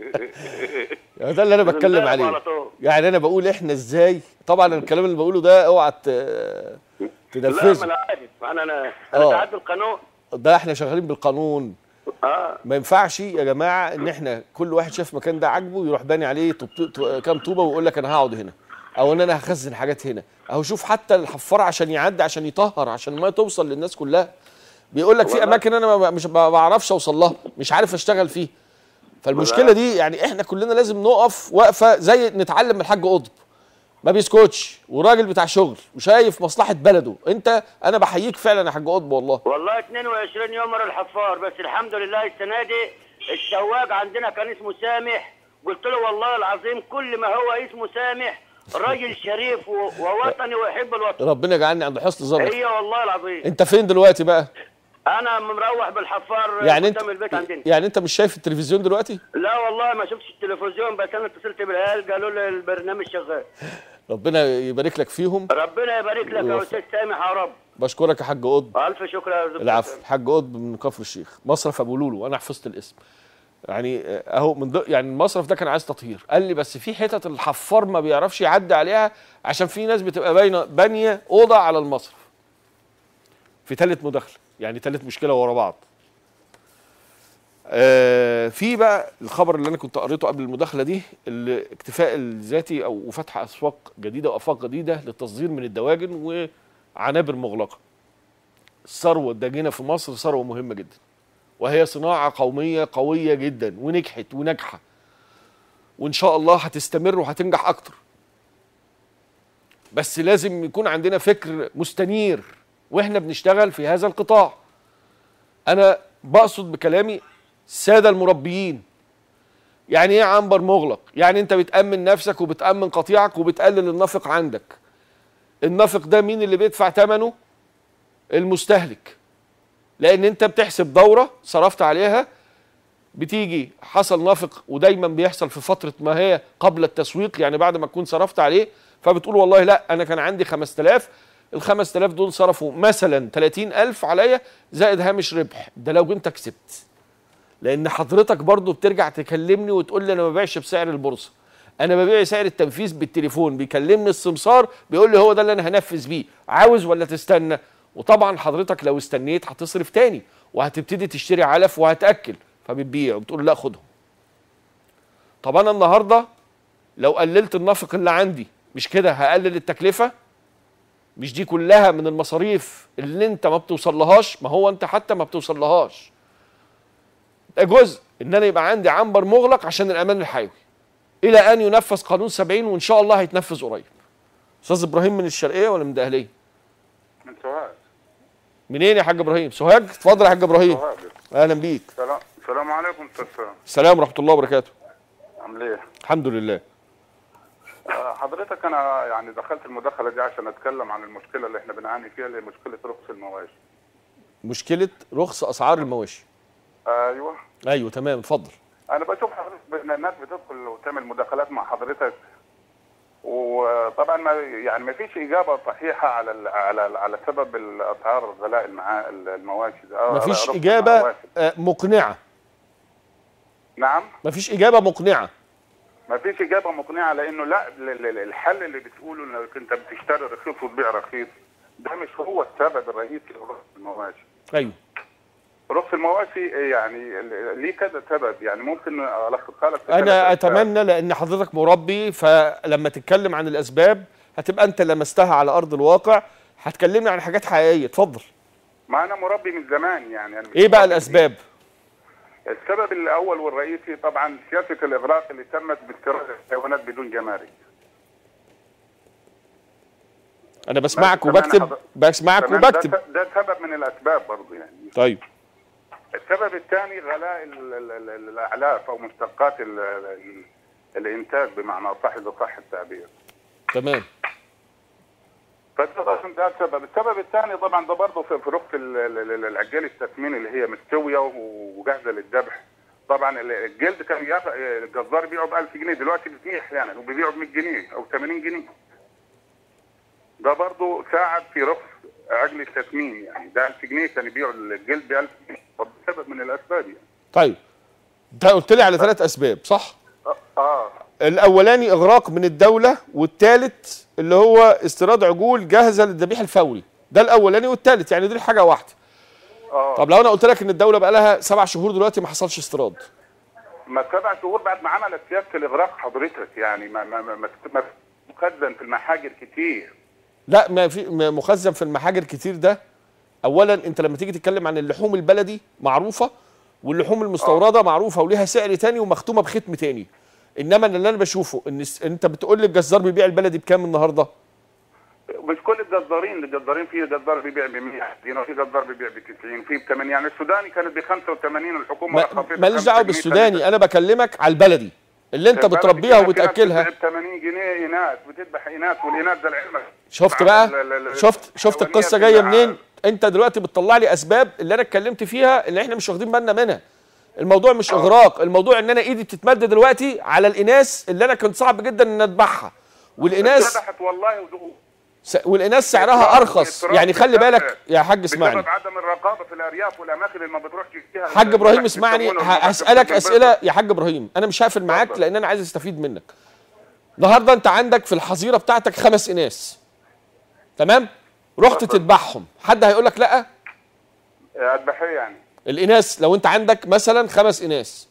يعني ده اللي انا بتكلم بنضربه عليه على طول. يعني انا بقول احنا ازاي طبعا الكلام اللي بقوله ده اوعى ت- لا ما تنفذه انا عارف انا انا انا آه. تعدي القانون ده احنا شغالين بالقانون اه ما ينفعش يا جماعه ان احنا كل واحد شاف مكان ده عاجبه يروح باني عليه طب ط- كام طوبه ويقول لك انا هقعد هنا او ان انا هخزن حاجات هنا اهو شوف حتى الحفار عشان يعدي عشان يطهر عشان ما توصل للناس كلها بيقول لك في والله. اماكن انا ما- مش ما بعرفش اوصل لها مش عارف اشتغل فيه فالمشكله دي يعني احنا كلنا لازم نقف وقفه زي نتعلم من الحاج قطب ما بيسكتش وراجل بتاع شغل وشايف مصلحه بلده انت انا بحييك فعلا يا حاج قطب والله والله 22 يوم ورا الحفار بس الحمد لله السنه دي السواق عندنا كان اسمه سامح قلت له والله العظيم كل ما هو اسمه سامح راجل شريف و- ووطني ويحب الوطن ربنا يجعلني عند حسن ظنك هي والله العظيم انت فين دلوقتي بقى انا مروح بالحفار يعني انت قدام البيت عندنا يعني انت مش شايف التلفزيون دلوقتي لا والله ما شفتش التلفزيون بس انا اتصلت بالعيال قالوا لي البرنامج شغال ربنا يبارك لك فيهم ربنا يبارك لك يا استاذ سامح يا رب بشكرك يا حاج قطب الف شكر يا دكتور العفو سامح. الحاج قطب من كفر الشيخ مصرف ابو لولو انا حفظت الاسم يعني اه، اهو من ض- يعني المصرف ده كان عايز تطهير قال لي بس في حتت الحفار ما بيعرفش يعدي عليها عشان في ناس بتبقى باينه بانيه اوضه على المصرف في ثالث مداخله يعني ثالث مشكله ورا بعض آه في بقى الخبر اللي انا كنت قريته قبل المداخله دي الاكتفاء الذاتي او وفتح اسواق جديده وافاق جديده للتصدير من الدواجن وعنابر مغلقه الثروه الداجنه في مصر ثروه مهمه جدا وهي صناعه قوميه قويه جدا ونجحت وناجحه وان شاء الله هتستمر وهتنجح اكتر بس لازم يكون عندنا فكر مستنير واحنا بنشتغل في هذا القطاع انا بقصد بكلامي الساده المربيين يعني ايه عنبر مغلق يعني انت بتامن نفسك وبتامن قطيعك وبتقلل النفق عندك النفق ده مين اللي بيدفع ثمنه المستهلك لان انت بتحسب دوره صرفت عليها بتيجي حصل نفق ودايما بيحصل في فتره ما هي قبل التسويق يعني بعد ما تكون صرفت عليه فبتقول والله لا انا كان عندي 5000 ال 5000 دول صرفوا مثلا 30000 عليا زائد هامش ربح ده لو انت كسبت لان حضرتك برضو بترجع تكلمني وتقول لي انا ما ببيعش بسعر البورصه انا ببيع سعر التنفيذ بالتليفون بيكلمني السمسار بيقول لي هو ده اللي انا هنفذ بيه عاوز ولا تستنى وطبعا حضرتك لو استنيت هتصرف تاني وهتبتدي تشتري علف وهتاكل فبتبيع وبتقول لا خدهم طب انا النهارده لو قللت النفق اللي عندي مش كده هقلل التكلفه مش دي كلها من المصاريف اللي انت ما بتوصلهاش ما هو انت حتى ما بتوصلهاش ده جزء ان انا يبقى عندي عنبر مغلق عشان الامان الحيوي الى ان ينفذ قانون 70 وان شاء الله هيتنفذ قريب استاذ ابراهيم من الشرقيه ولا من الدقهليه من سوهاج منين يا حاج ابراهيم سوهاج اتفضل يا حاج ابراهيم سوهاج اهلا بيك سلام السلام عليكم استاذ سلام السلام ورحمه الله وبركاته عامل ايه؟ الحمد لله آه، حضرتك انا يعني دخلت المداخله دي عشان اتكلم عن المشكله اللي احنا بنعاني فيها اللي هي مشكله رخص المواشي مشكله رخص اسعار المواشي ايوه ايوه تمام اتفضل انا بشوف حضرتك الناس بتدخل وتعمل مداخلات مع حضرتك وطبعا ما يعني ما فيش اجابه صحيحه على ال على ال على سبب الاسعار غلاء المعا المواشي ده آه، مفيش رخص اجابه المواشي. آه، مقنعه نعم مفيش اجابه مقنعه ما فيش اجابه مقنعه لانه لا ال- ال- الحل اللي بتقوله انك انت بتشتري رخيص وتبيع رخيص ده مش هو السبب الرئيسي لرخص المواشي ايوه رخص المواشي يعني ال- ليه كذا سبب يعني ممكن الخصها لك في ثلاث انا أسباب. اتمنى لان حضرتك مربي فلما تتكلم عن الاسباب هتبقى انت لمستها على ارض الواقع هتكلمني عن حاجات حقيقيه اتفضل ما انا مربي من زمان يعني أنا مش ايه بقى مربي الاسباب السبب الاول والرئيسي طبعا سياسه الاغراق اللي تمت باستيراد الحيوانات بدون جمارك انا بسمعك تمام، وبكتب حضر- بسمعك تمام، ده وبكتب س- ده سبب من الاسباب برضه يعني طيب السبب الثاني غلاء ال- ال- ال- الاعلاف او مشتقات ال- ال- الانتاج بمعنى اصح اذا صح التعبير تمام فده طبعاً ده السبب، السبب الثاني طبعا ده برضه في في رخص ال- ال- ال- العجال التسمين اللي هي مستويه وجاهزه للذبح. طبعا ال- الجلد كان ياخ- الجزار بيبيعه ب 1000 جنيه دلوقتي ب 100 يعني وبيبيعه ب 100 جنيه او 80 جنيه. ده برضه ساعد في رخص عجل التسمين يعني ده 1000 جنيه كان يبيعوا الجلد ب 1000 جنيه، فده سبب من الاسباب يعني. طيب انت قلت لي على ثلاث اسباب صح اه, آه. الاولاني اغراق من الدوله والثالث اللي هو استيراد عجول جاهزه للذبيح الفوري ده الاولاني والثالث يعني دول حاجه واحده اه طب لو انا قلت لك ان الدوله بقى لها سبع شهور دلوقتي ما حصلش استيراد ما سبع شهور بعد ما عملت سياسه الاغراق حضرتك يعني ما ما ما, ما, ما مخزن في المحاجر كتير لا ما في ما مخزن في المحاجر كتير ده اولا انت لما تيجي تتكلم عن اللحوم البلدي معروفه واللحوم المستورده معروفه وليها سعر تاني ومختومه بختم تاني انما اللي انا بشوفه ان الس- انت بتقول لي الجزار بيبيع البلدي بكام النهارده مش كل الجزارين الجزارين في جزار بيبيع ب 100 وفي جزار بيبيع ب 90 في ب 80 يعني السوداني كانت ب 85 الحكومه ما- رخصتها ماليش 5 دعوه جنيه بالسوداني انا بكلمك على البلدي اللي انت البلد بتربيها كده في ناس وبتاكلها بتدفع ب 80 جنيه اناث بتذبح اناث والاناث ده العلم شفت بقى شفت شفت القصه جايه منين انت دلوقتي بتطلع لي اسباب اللي انا اتكلمت فيها اللي احنا مش واخدين بالنا منها الموضوع مش اغراق الموضوع ان انا ايدي بتتمد دلوقتي على الاناث اللي انا كنت صعب جدا ان اذبحها والاناث ذبحت والله ودو- س... والاناث سعرها ارخص يعني خلي بالك يا حاج اسمعني بسبب عدم الرقابه في الارياف والاماكن اللي ما بتروحش فيها حاج ابراهيم الذبح اسمعني بيسمونه ه- المذبح هسالك في اسئله يا حاج ابراهيم انا مش هقفل معاك اتفضل. لان انا عايز استفيد منك النهارده انت عندك في الحظيره بتاعتك خمس اناث تمام رحت اتفضل. تذبحهم حد هيقول لك لا اذبحيه يعني الاناث لو انت عندك مثلا خمس اناث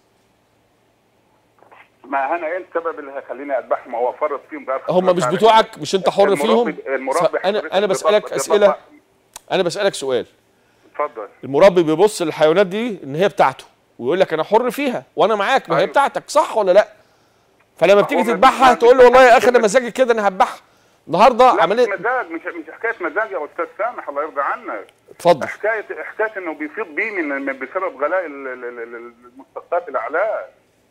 ما انا ايه السبب اللي هيخليني اذبحهم او افرط فيهم بقى هم مش بتوعك مش انت حر فيهم المربي المربي ف- انا حضرتك انا بسالك بيطبق- اسئله بيطبق- انا بسالك سؤال اتفضل المربي بيبص للحيوانات دي ان هي بتاعته ويقول لك انا حر فيها وانا معاك ما هي أيوة. بتاعتك صح ولا لا فلما بتيجي هو ما- تذبحها ما- تقول له والله يا اخي انا كده. مزاجي كده انا هذبحها النهارده لا مش عمليه مزاج مش مش حكايه مزاج يا استاذ سامح الله يرضى عنك اتفضل حكايه حكايه انه بيفيض بيه من من- بسبب غلاء ال- ال- ال- ال- المستحقات الاعلاه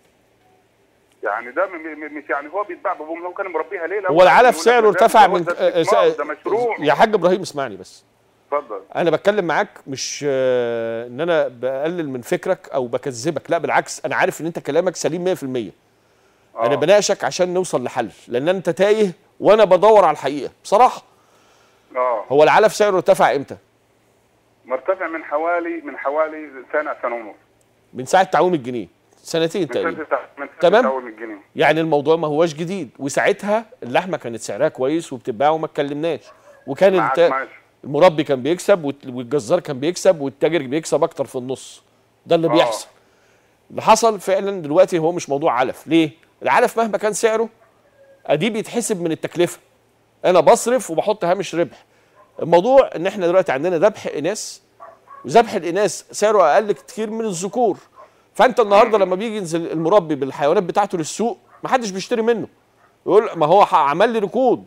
يعني ده م- م- مش يعني هو بيتباع بابوه هو كان مربيها ليه هو العلف سعره ارتفع من ده, آه، استثمار، آه، ده مشروع يا حاج ابراهيم اسمعني بس اتفضل انا بتكلم معاك مش آه، ان انا بقلل من فكرك او بكذبك لا بالعكس انا عارف ان انت كلامك سليم 100% انا آه. بناقشك عشان نوصل لحل لان انت تايه وانا بدور على الحقيقه بصراحه اه هو العلف سعره ارتفع امتى مرتفع من حوالي من حوالي سنه سنه ونص من ساعه تعويم الجنيه سنتين من تقريبا سنه من سنه تمام. تمام الجنيه يعني الموضوع ما هوش جديد وساعتها اللحمه كانت سعرها كويس وبتتباع وما اتكلمناش وكان معاك الت... ماشي المربي كان بيكسب والت- والجزار كان بيكسب والتاجر بيكسب اكتر في النص ده اللي آه. بيحصل اللي حصل فعلا دلوقتي هو مش موضوع علف ليه العلف مهما كان سعره ادي بيتحسب من التكلفه انا بصرف وبحط هامش ربح الموضوع ان احنا دلوقتي عندنا ذبح اناث وذبح الاناث سعره اقل كتير من الذكور فانت النهارده لما بيجي ينزل المربي بالحيوانات بتاعته للسوق محدش بيشتري منه يقول ما هو عمل لي ركود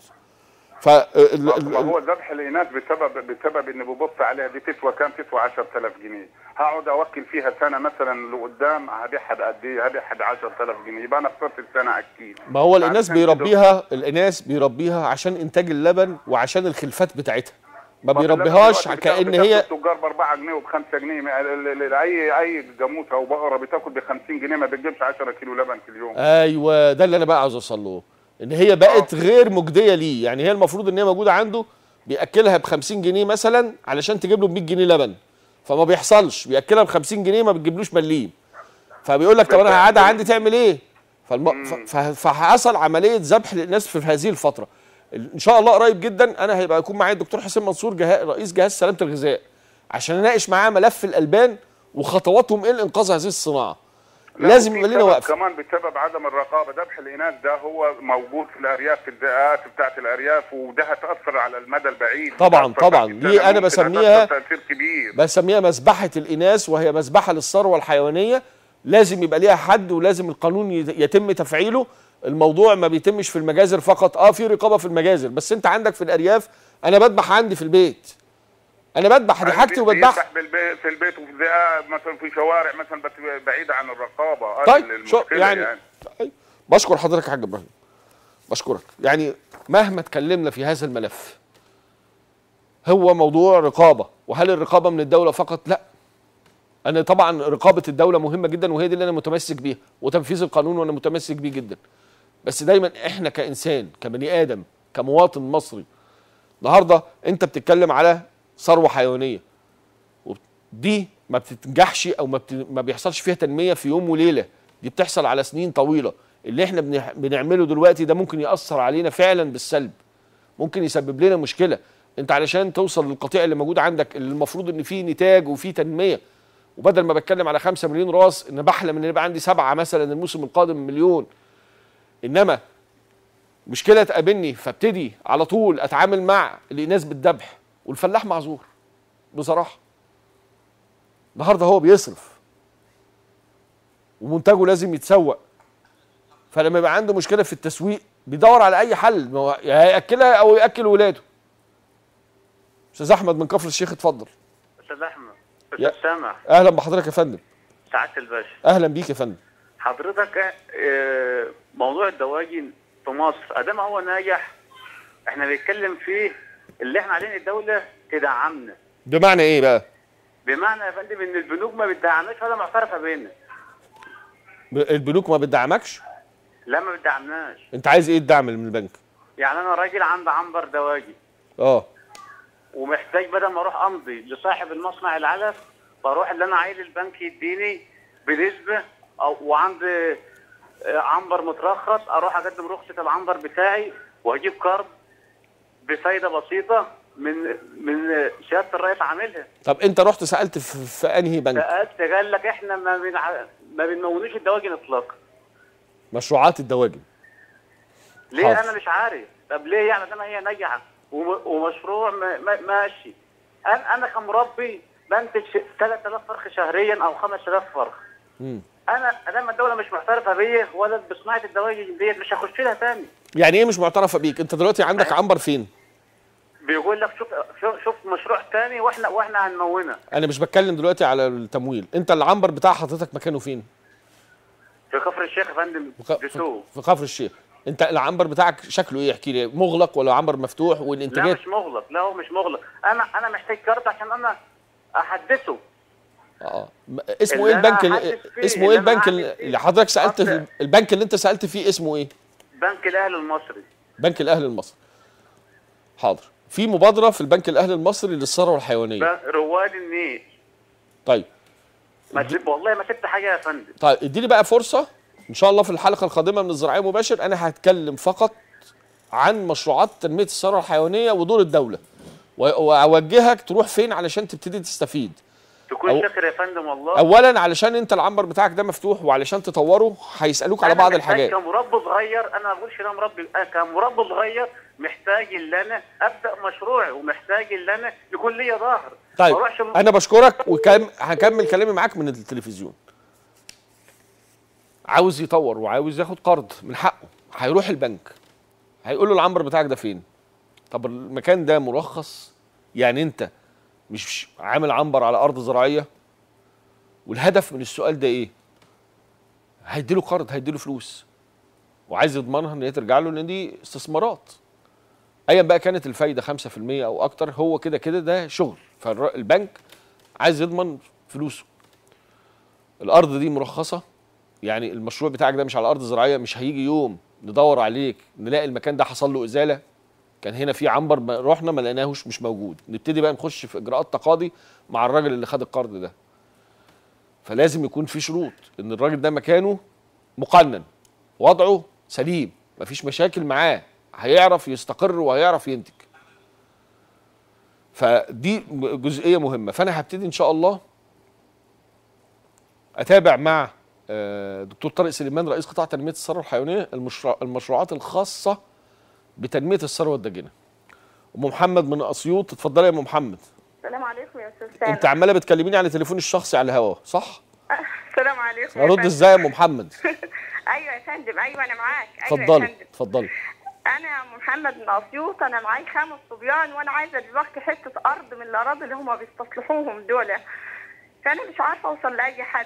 ف ما هو ذبح الاناث بسبب بسبب ان ببص عليها دي تسوى كام تسوى 10000 جنيه هقعد اوكل فيها سنه مثلا لقدام هبيعها بقد ايه هبيعها ب 10000 جنيه يبقى انا خسرت السنه اكيد ما هو الاناث عشان كده- بيربيها الاناث بيربيها عشان انتاج اللبن وعشان الخلفات بتاعتها ما ما في بيربيهاش دلوقتي بتاع- كان بتاخد هي التجار ب 4 جنيه وب 5 جنيه ما- ال- ال- ال- اي اي جاموسه او بقره بتاكل ب 50 جنيه ما بتجيبش 10 كيلو لبن في اليوم ايوه ده اللي انا بقى عاوز اوصل له ان هي بقت غير مجديه ليه يعني هي المفروض ان هي موجوده عنده بياكلها ب 50 جنيه مثلا علشان تجيب له ب 100 جنيه لبن فما بيحصلش بياكلها ب 50 جنيه ما بتجيبلوش مليم فبيقول لك طب انا قاعده عندي تعمل ايه فالم... ف... ف... فحصل عمليه ذبح للناس في هذه الفتره ان شاء الله قريب جدا انا هيبقى يكون معايا الدكتور حسين منصور جه... رئيس جهاز سلامه الغذاء عشان اناقش معاه ملف الالبان وخطواتهم ايه لانقاذ هذه الصناعه لا، لازم وفي يبقى لنا سبب وقفه كمان بسبب عدم الرقابه ذبح الاناث ده هو موجود في الارياف في الدقات بتاعت الارياف وده هتاثر على المدى البعيد طبعاً، هتأثر طبعاً. بعد دي سنة، أنا ممكن بسميها- هتأثر تاثير كبير بسميها مذبحة الإناث وهي مذبحة للثروة الحيوانية لازم يبقى ليها حد ولازم القانون يت- يتم تفعيله الموضوع ما بيتمش في المجازر فقط اه في رقابة في المجازر بس انت عندك في الأرياف أنا بذبح عندي في البيت أنا بذبح دي حاجتي وبذبحها بيذبح بالبيت في البيت وفي الدقات مثلا في شوارع مثلا بس بعيده عن الرقابه هذا طيب شو المشكلة يعني, يعني. طيب. بشكر حضرتك يا حاج ابراهيم بشكرك يعني مهما اتكلمنا في هذا الملف هو موضوع رقابه وهل الرقابه من الدوله فقط لا انا طبعا رقابه الدوله مهمه جدا وهي دي اللي انا متمسك بيها وتنفيذ القانون وانا متمسك بيه جدا بس دايما احنا كانسان كبني ادم كمواطن مصري النهارده انت بتتكلم على ثروه حيوانيه دي ما بتنجحش او ما, بت... ما بيحصلش فيها تنميه في يوم وليله دي بتحصل على سنين طويله اللي احنا بنح... بنعمله دلوقتي ده ممكن ياثر علينا فعلا بالسلب ممكن يسبب لنا مشكله انت علشان توصل للقطيع اللي موجود عندك اللي المفروض ان فيه نتاج وفيه تنميه وبدل ما بتكلم على خمسة مليون راس ان بحلم ان يبقى عندي سبعة مثلا الموسم القادم مليون انما مشكله تقابلني فابتدي على طول اتعامل مع الاناث بالذبح والفلاح معذور بصراحه النهارده هو بيصرف ومنتجه لازم يتسوق فلما يبقى عنده مشكله في التسويق بيدور على اي حل ما هو يا هياكلها او ياكل ولاده استاذ احمد من كفر الشيخ اتفضل استاذ احمد يا- استاذ سامح اهلا بحضرتك يا فندم سعاده الباشا اهلا بيك يا فندم حضرتك آه، موضوع الدواجن في مصر ادام هو ناجح احنا بنتكلم فيه اللي احنا علينا الدوله تدعمنا بمعنى ايه بقى بمعنى يا فندم ان البنوك ما بتدعمناش ولا معترفه بينا ب- البنوك ما بتدعمكش لا ما بتدعمناش انت عايز ايه الدعم من البنك يعني انا راجل عندي عنبر دواجن اه ومحتاج بدل ما اروح امضي لصاحب المصنع العلف بروح اللي انا عايز البنك يديني بنسبه او وعندي آه، عنبر مترخص اروح اقدم رخصه العنبر بتاعي واجيب كارد بفايده بسيطه من من سياده الرئيس عاملها طب انت رحت سالت في, في انهي بنك سالت قال لك احنا ما بنع... ما بنمونوش الدواجن اطلاقا مشروعات الدواجن ليه حاضر. انا مش عارف طب ليه يعني ده ما هي ناجحه وم- ومشروع ما- ما- ماشي انا انا كمربي بنتج 3000 فرخ شهريا او 5000 فرخ مم. انا لما الدوله مش معترفه بيا ولا بصناعه الدواجن ديت مش هخش لها تاني يعني ايه مش معترفه بيك انت دلوقتي عندك عنبر فين بيقول لك شوف شوف, شوف مشروع تاني واحنا واحنا هنمونه انا مش بتكلم دلوقتي على التمويل انت العنبر بتاع حضرتك مكانه فين في كفر الشيخ يا فندم في ق- في في- سوق في كفر الشيخ انت العنبر بتاعك شكله ايه احكي لي مغلق ولا عنبر مفتوح لا والانتاجات مش مغلق لا هو مش مغلق انا انا محتاج كارت عشان انا احدثه اه م- اسمه اللي ايه أنا البنك هحدث اللي فيه، اسمه ايه اللي أنا البنك هعمل اللي فيه. اللي حضرتك سالت في أصل- البنك اللي انت سالت فيه اسمه ايه بنك الاهلي المصري بنك الاهلي المصري حاضر في مبادره في البنك الاهلي المصري للثروه الحيوانيه بنك رواد النيل طيب ما سيب والله ما سبت حاجه يا فندم طيب اديني بقى فرصه ان شاء الله في الحلقه القادمه من الزراعيه مباشر انا هتكلم فقط عن مشروعات تنميه الثروه الحيوانيه ودور الدوله و- واوجهك تروح فين علشان تبتدي تستفيد تكون أو- شاكر يا فندم والله اولا علشان انت العنبر بتاعك ده مفتوح وعلشان تطوره هيسالوك على أنا بعض محتاج الحاجات كمربي صغير انا ما بقولش انا مربي أنا كمربي صغير محتاج ان انا ابدا مشروعي ومحتاج ان انا يكون ليا ظهر طيب ما اروحش م- انا بشكرك وكم هكمل كلامي معاك من التلفزيون عاوز يطور وعاوز ياخد قرض من حقه هيروح البنك هيقول له العنبر بتاعك ده فين طب المكان ده مرخص يعني انت مش عامل عنبر على ارض زراعيه والهدف من السؤال ده ايه هيديله قرض هيديله فلوس وعايز يضمنها ان هي ترجع له لان دي استثمارات ايا بقى كانت الفايده 5% او اكتر هو كده كده ده شغل فالبنك عايز يضمن فلوسه الارض دي مرخصه يعني المشروع بتاعك ده مش على ارض زراعيه مش هيجي يوم ندور عليك نلاقي المكان ده حصل له ازاله كان هنا في عنبر ما رحنا ما لقيناهوش مش موجود نبتدي بقى نخش في اجراءات تقاضي مع الراجل اللي خد القرض ده فلازم يكون في شروط ان الراجل ده مكانه مقنن وضعه سليم مفيش مشاكل معاه هيعرف يستقر وهيعرف ينتج فدي جزئيه مهمه فانا هبتدي ان شاء الله اتابع مع آه، دكتور طارق سليمان رئيس قطاع تنميه الثروه الحيوانيه المشروع المشروعات الخاصه بتنميه الثروه الداجنه ام محمد من اسيوط اتفضلي يا ام محمد السلام عليكم يا استاذ سامح انت عماله بتكلميني على تليفوني الشخصي على الهوا صح السلام عليكم يا ارد فندم. ازاي يا ام محمد ايوه يا فندم ايوه انا معاك ايوه يا اتفضلي فندم اتفضلي انا محمد من اسيوط انا معايا خمس صبيان وانا عايزه دلوقتي حته ارض من الاراضي اللي هم بيستصلحوهم دول فانا مش عارفه اوصل لاي حد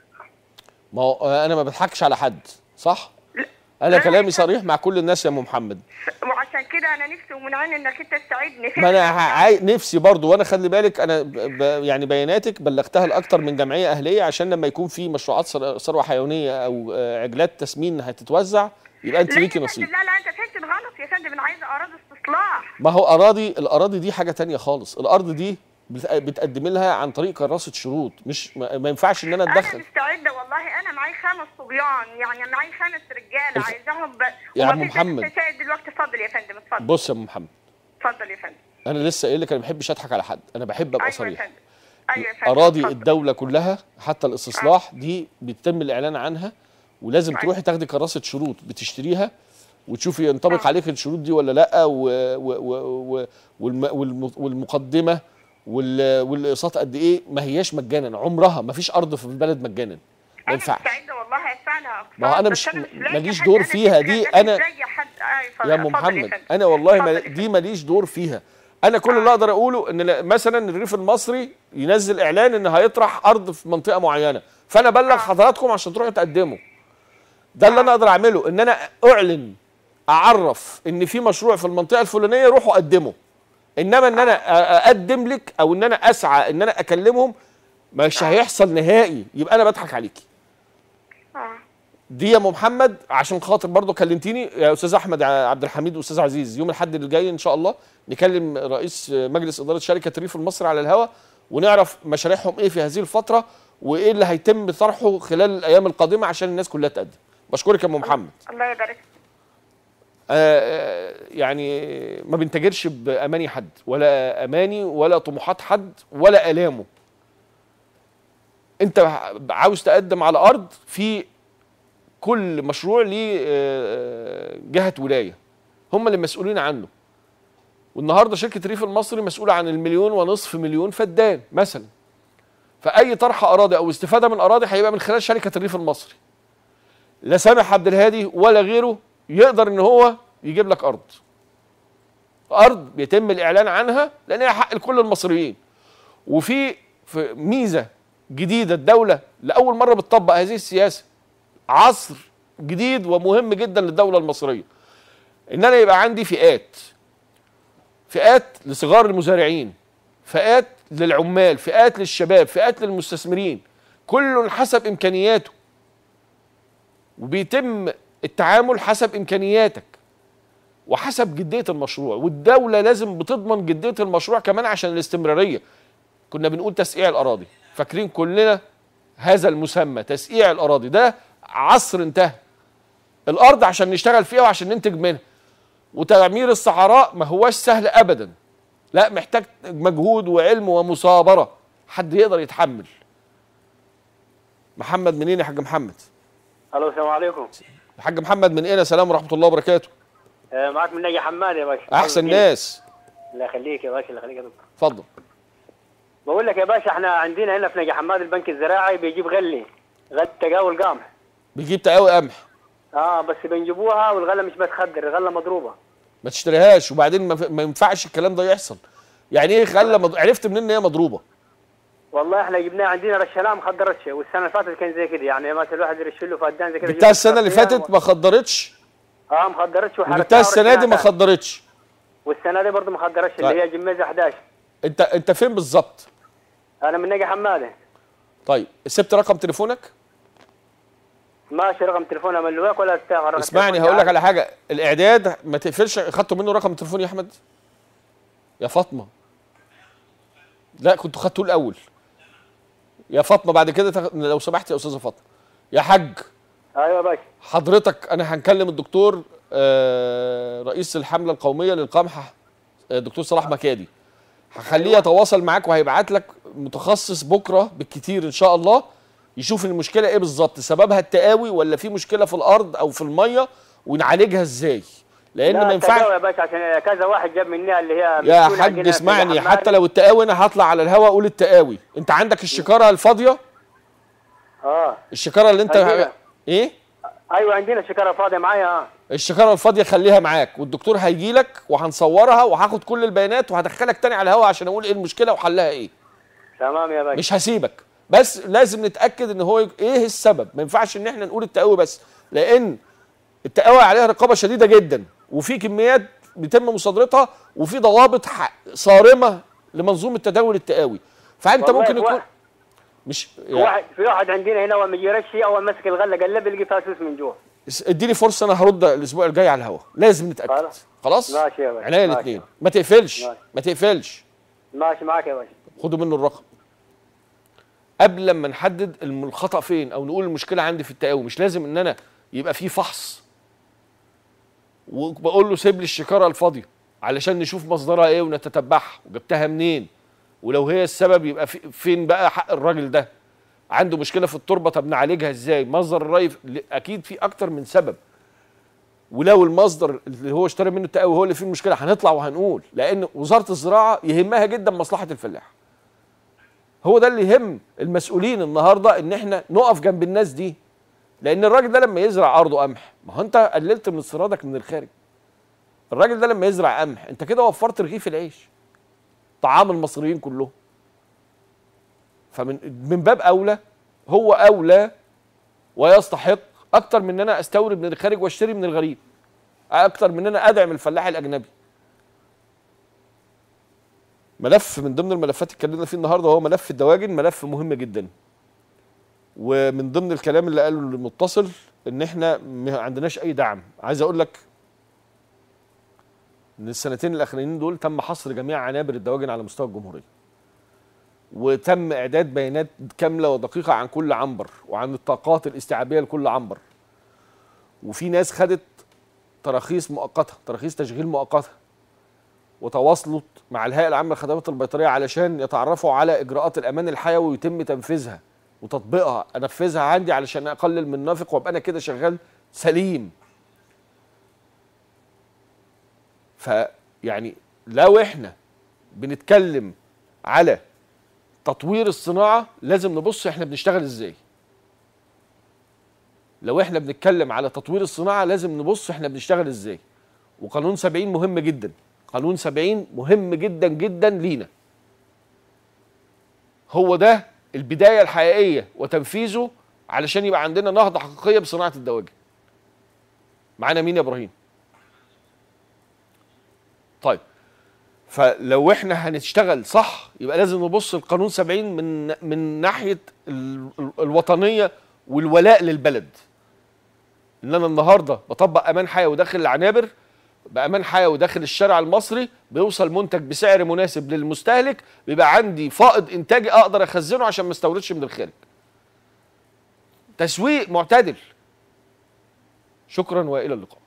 ما هو آه، انا ما بضحكش على حد صح انا لا، كلامي لا. صريح مع كل الناس يا ام محمد وعشان كده انا نفسي ومن عين انك انت تساعدني ما انا عاي... نفسي برضو وانا خلي بالك انا ب... ب... يعني بياناتك بلغتها لاكتر من جمعيه اهليه عشان لما يكون في مشروعات ثر- ثروه حيوانيه او آه، عجلات تسمين هتتوزع يبقى انت لا ليكي يا نصيب فندم لا لا انت فهمت غلط يا فندم انا عايزه اراضي استصلاح ما هو اراضي الاراضي دي حاجه تانية خالص الارض دي بت- بتقدم لها عن طريق كراسه شروط مش ما, ما ينفعش ان انا انا اتدخل مستعده والله انا معايا خمس صبيان يعني معايا خمس رجاله الف- عايزاهم ب... يا وما عم فيش محمد. حد سائد دلوقتي اتفضل يا فندم اتفضل بص يا ام محمد اتفضل يا فندم انا لسه قايل لك انا ما بحبش اضحك على حد انا بحب ابقى ايوه يا صريح فندم ايوه يا فندم اراضي اتفضل. الدوله كلها حتى الاستصلاح دي بيتم الاعلان عنها ولازم أيوة. تروحي تاخدي كراسه شروط بتشتريها وتشوفي ينطبق آه. عليك الشروط دي ولا لا و و و و والم والم والمقدمه وال والاقساط قد ايه ما هياش مجانا عمرها ما فيش ارض في البلد مجانا ما انا ينفعش مستعده والله ادفعها ما هو أنا بس مش- لاقي ماليش حد، دور أنا فيها مش- دي، مش أنا- لاقي حد أيوة، اتفضل- يا ام اتفضل محمد فندم. انا والله ما اتفضل يا دي فندم. ماليش دور فيها انا كل اللي اقدر اقوله ان لا- مثلا الريف المصري ينزل اعلان ان هيطرح ارض في منطقه معينه فانا ابلغ حضراتكم عشان تروحوا تقدموا ده اللي انا اقدر اعمله ان انا اعلن اعرف ان في مشروع في المنطقه الفلانيه روحوا قدموا انما ان انا أ- اقدم لك او ان انا اسعى ان انا اكلمهم مش هيحصل نهائي يبقى انا بضحك عليكي آه. دي يا ام محمد عشان خاطر برضو كلمتيني يا استاذ احمد ع- عبد الحميد واستاذ عزيز يوم الاحد اللي جاي ان شاء الله نكلم رئيس مجلس اداره شركه ريف المصري على الهواء ونعرف مشاريعهم ايه في هذه الفتره وايه اللي هيتم طرحه خلال الايام القادمه عشان الناس كلها تقدم بشكرك يا ام محمد الله يبارك آه، يعني ما بنتاجرش باماني حد ولا اماني ولا طموحات حد ولا الامه انت عاوز تقدم على ارض في كل مشروع ليه آه، جهه ولايه هم اللي مسؤولين عنه والنهارده شركه الريف المصري مسؤوله عن المليون ونصف مليون فدان مثلا فاي طرح اراضي او استفاده من اراضي هيبقى من خلال شركه الريف المصري لا سامح عبد الهادي ولا غيره يقدر ان هو يجيب لك ارض ارض بيتم الاعلان عنها لان هي حق لكل المصريين وفي في ميزه جديده الدوله لاول مره بتطبق هذه السياسه عصر جديد ومهم جدا للدوله المصريه ان انا يبقى عندي فئات فئات لصغار المزارعين فئات للعمال فئات للشباب فئات للمستثمرين كل حسب امكانياته وبيتم التعامل حسب امكانياتك وحسب جديه المشروع والدوله لازم بتضمن جديه المشروع كمان عشان الاستمراريه كنا بنقول تسقيع الاراضي فاكرين كلنا هذا المسمى تسقيع الاراضي ده عصر انتهى الارض عشان نشتغل فيها وعشان ننتج منها وتعمير الصحراء ما هوش سهل ابدا لا محتاج مجهود وعلم ومصابره حد يقدر يتحمل محمد منين يا حاج محمد الو السلام عليكم الحاج محمد من ايه سلام ورحمه الله وبركاته آه، معاك من نجي حماد يا باشا احسن ناس الله يخليك يا باشا الله يخليك يا دكتور اتفضل بقول لك يا باشا احنا عندنا هنا في نجي حماد البنك الزراعي بيجيب غلي غلة تجاول قمح بيجيب تقاوي قمح اه بس بنجيبوها والغله مش بتخدر الغله مضروبه ما تشتريهاش وبعدين ما, ف- ما ينفعش الكلام ده يحصل يعني ايه خلى مض... عرفت منين ان هي مضروبه والله احنا جبناها عندنا رشناها ما خدرتش والسنه اللي فاتت كان زي كده يعني مثلا الواحد يرش له فدان زي كده جبتها السنه اللي فاتت ما خدرتش اه ما خدرتش وحركناها وجبتها السنه دي ما ورشناها تاني. خدرتش والسنه دي برضه ما خدرتش طيب. اللي هي جميزه 11 انت انت فين بالظبط انا من نجي حماده طيب سبت رقم تليفونك ماشي رقم تليفونها ملواك ولا بتاع رقم اسمعني تليفوني هقول لك عادي. على حاجه الاعداد ما تقفلش خدتوا منه رقم التليفون يا احمد يا فاطمه لا كنتوا خدتوه الاول يا فاطمه بعد كده تاخد- لو سمحت يا استاذه فاطمه يا حاج ايوه يا باشا حضرتك انا هنكلم الدكتور آه، رئيس الحمله القوميه للقمح آه، دكتور صلاح مكادي هخليه يتواصل معاك وهيبعت لك متخصص بكره بالكتير ان شاء الله يشوف المشكله ايه بالظبط سببها التقاوي ولا في مشكله في الارض او في الميه ونعالجها ازاي لان لا ما ينفعش تجاوب يا باشا عشان كذا واحد جاب منها اللي هي يا مسؤولة حاج عندنا في اسمعني حماد. حتى لو التقاوي انا هطلع على الهواء اقول التقاوي انت عندك الشكاره الفاضيه اه الشكاره اللي انت عندنا. ايه ايوه عندنا شكاره فاضيه معايا اه الشكاره الفاضيه خليها معاك والدكتور هيجي لك وهنصورها وهاخد كل البيانات وهدخلك تاني على الهواء عشان اقول ايه المشكله وحلها ايه تمام يا باشا مش هسيبك بس لازم نتاكد ان هو يك- ايه السبب ما ينفعش ان احنا نقول التقاوي بس لان التقاوي عليها رقابه شديده جدا وفي كميات بيتم مصادرتها وفي ضوابط ح- صارمه لمنظومه تداول التقاوي فانت والله ممكن في يكون واحد- مش في واحد في واحد عندنا هنا اول ما يجي يرشي اول ما مسك الغله قلب يلقي فيها سوس من جوه اس- اديني فرصه انا هرد الاسبوع الجاي على الهواء لازم نتاكد خلاص. خلاص ماشي يا باشا. عينيا ماشي. الاثنين ما تقفلش ماشي. ما تقفلش ماشي معاك يا باشا خدوا منه الرقم قبل لما نحدد الم- الخطا فين او نقول المشكله عندي في التقاوي مش لازم ان انا يبقى في فحص وبقول له سيب لي الشكاره الفاضيه علشان نشوف مصدرها ايه ونتتبعها وجبتها منين ولو هي السبب يبقى في فين بقى حق الراجل ده عنده مشكله في التربه طب نعالجها ازاي مصدر الري ل- اكيد في اكتر من سبب ولو المصدر اللي هو اشترى منه التقاوي هو اللي فيه المشكله هنطلع وهنقول لان وزاره الزراعه يهمها جدا مصلحه الفلاح هو ده اللي يهم المسؤولين النهارده ان احنا نقف جنب الناس دي لان الراجل ده لما يزرع ارضه قمح ما هو انت قللت من استيرادك من الخارج الراجل ده لما يزرع قمح انت كده وفرت رغيف العيش طعام المصريين كلهم فمن من باب اولى هو اولى ويستحق اكتر من ان انا استورد من الخارج واشتري من الغريب اكتر من ان انا ادعم الفلاح الاجنبي ملف من ضمن الملفات اللي اتكلمنا فيه النهارده هو ملف الدواجن ملف مهم جدا ومن ضمن الكلام اللي قاله المتصل ان احنا ما عندناش اي دعم عايز اقول لك ان السنتين الاخرانيين دول تم حصر جميع عنابر الدواجن على مستوى الجمهوريه وتم اعداد بيانات كامله ودقيقه عن كل عنبر وعن الطاقات الاستيعابيه لكل عنبر وفي ناس خدت تراخيص مؤقته تراخيص تشغيل مؤقته وتواصلت مع الهيئه العامه للخدمات البيطريه علشان يتعرفوا على اجراءات الامان الحيوي ويتم تنفيذها وتطبيقها انفذها عندي علشان اقلل من نافق وابقى انا كده شغال سليم فيعني لو احنا بنتكلم على تطوير الصناعه لازم نبص احنا بنشتغل ازاي لو احنا بنتكلم على تطوير الصناعه لازم نبص احنا بنشتغل ازاي وقانون 70 مهم جدا قانون 70 مهم جدا جدا لينا هو ده البدايه الحقيقيه وتنفيذه علشان يبقى عندنا نهضه حقيقيه بصناعه الدواجن معانا مين يا ابراهيم طيب فلو احنا هنشتغل صح يبقى لازم نبص القانون 70 من من ناحيه ال- ال- الوطنيه والولاء للبلد ان انا النهارده بطبق امان حيوي داخل العنابر بامان حيوي داخل الشارع المصري بيوصل منتج بسعر مناسب للمستهلك بيبقى عندي فائض انتاجي اقدر اخزنه عشان ما استوردش من الخارج تسويق معتدل شكرا والى اللقاء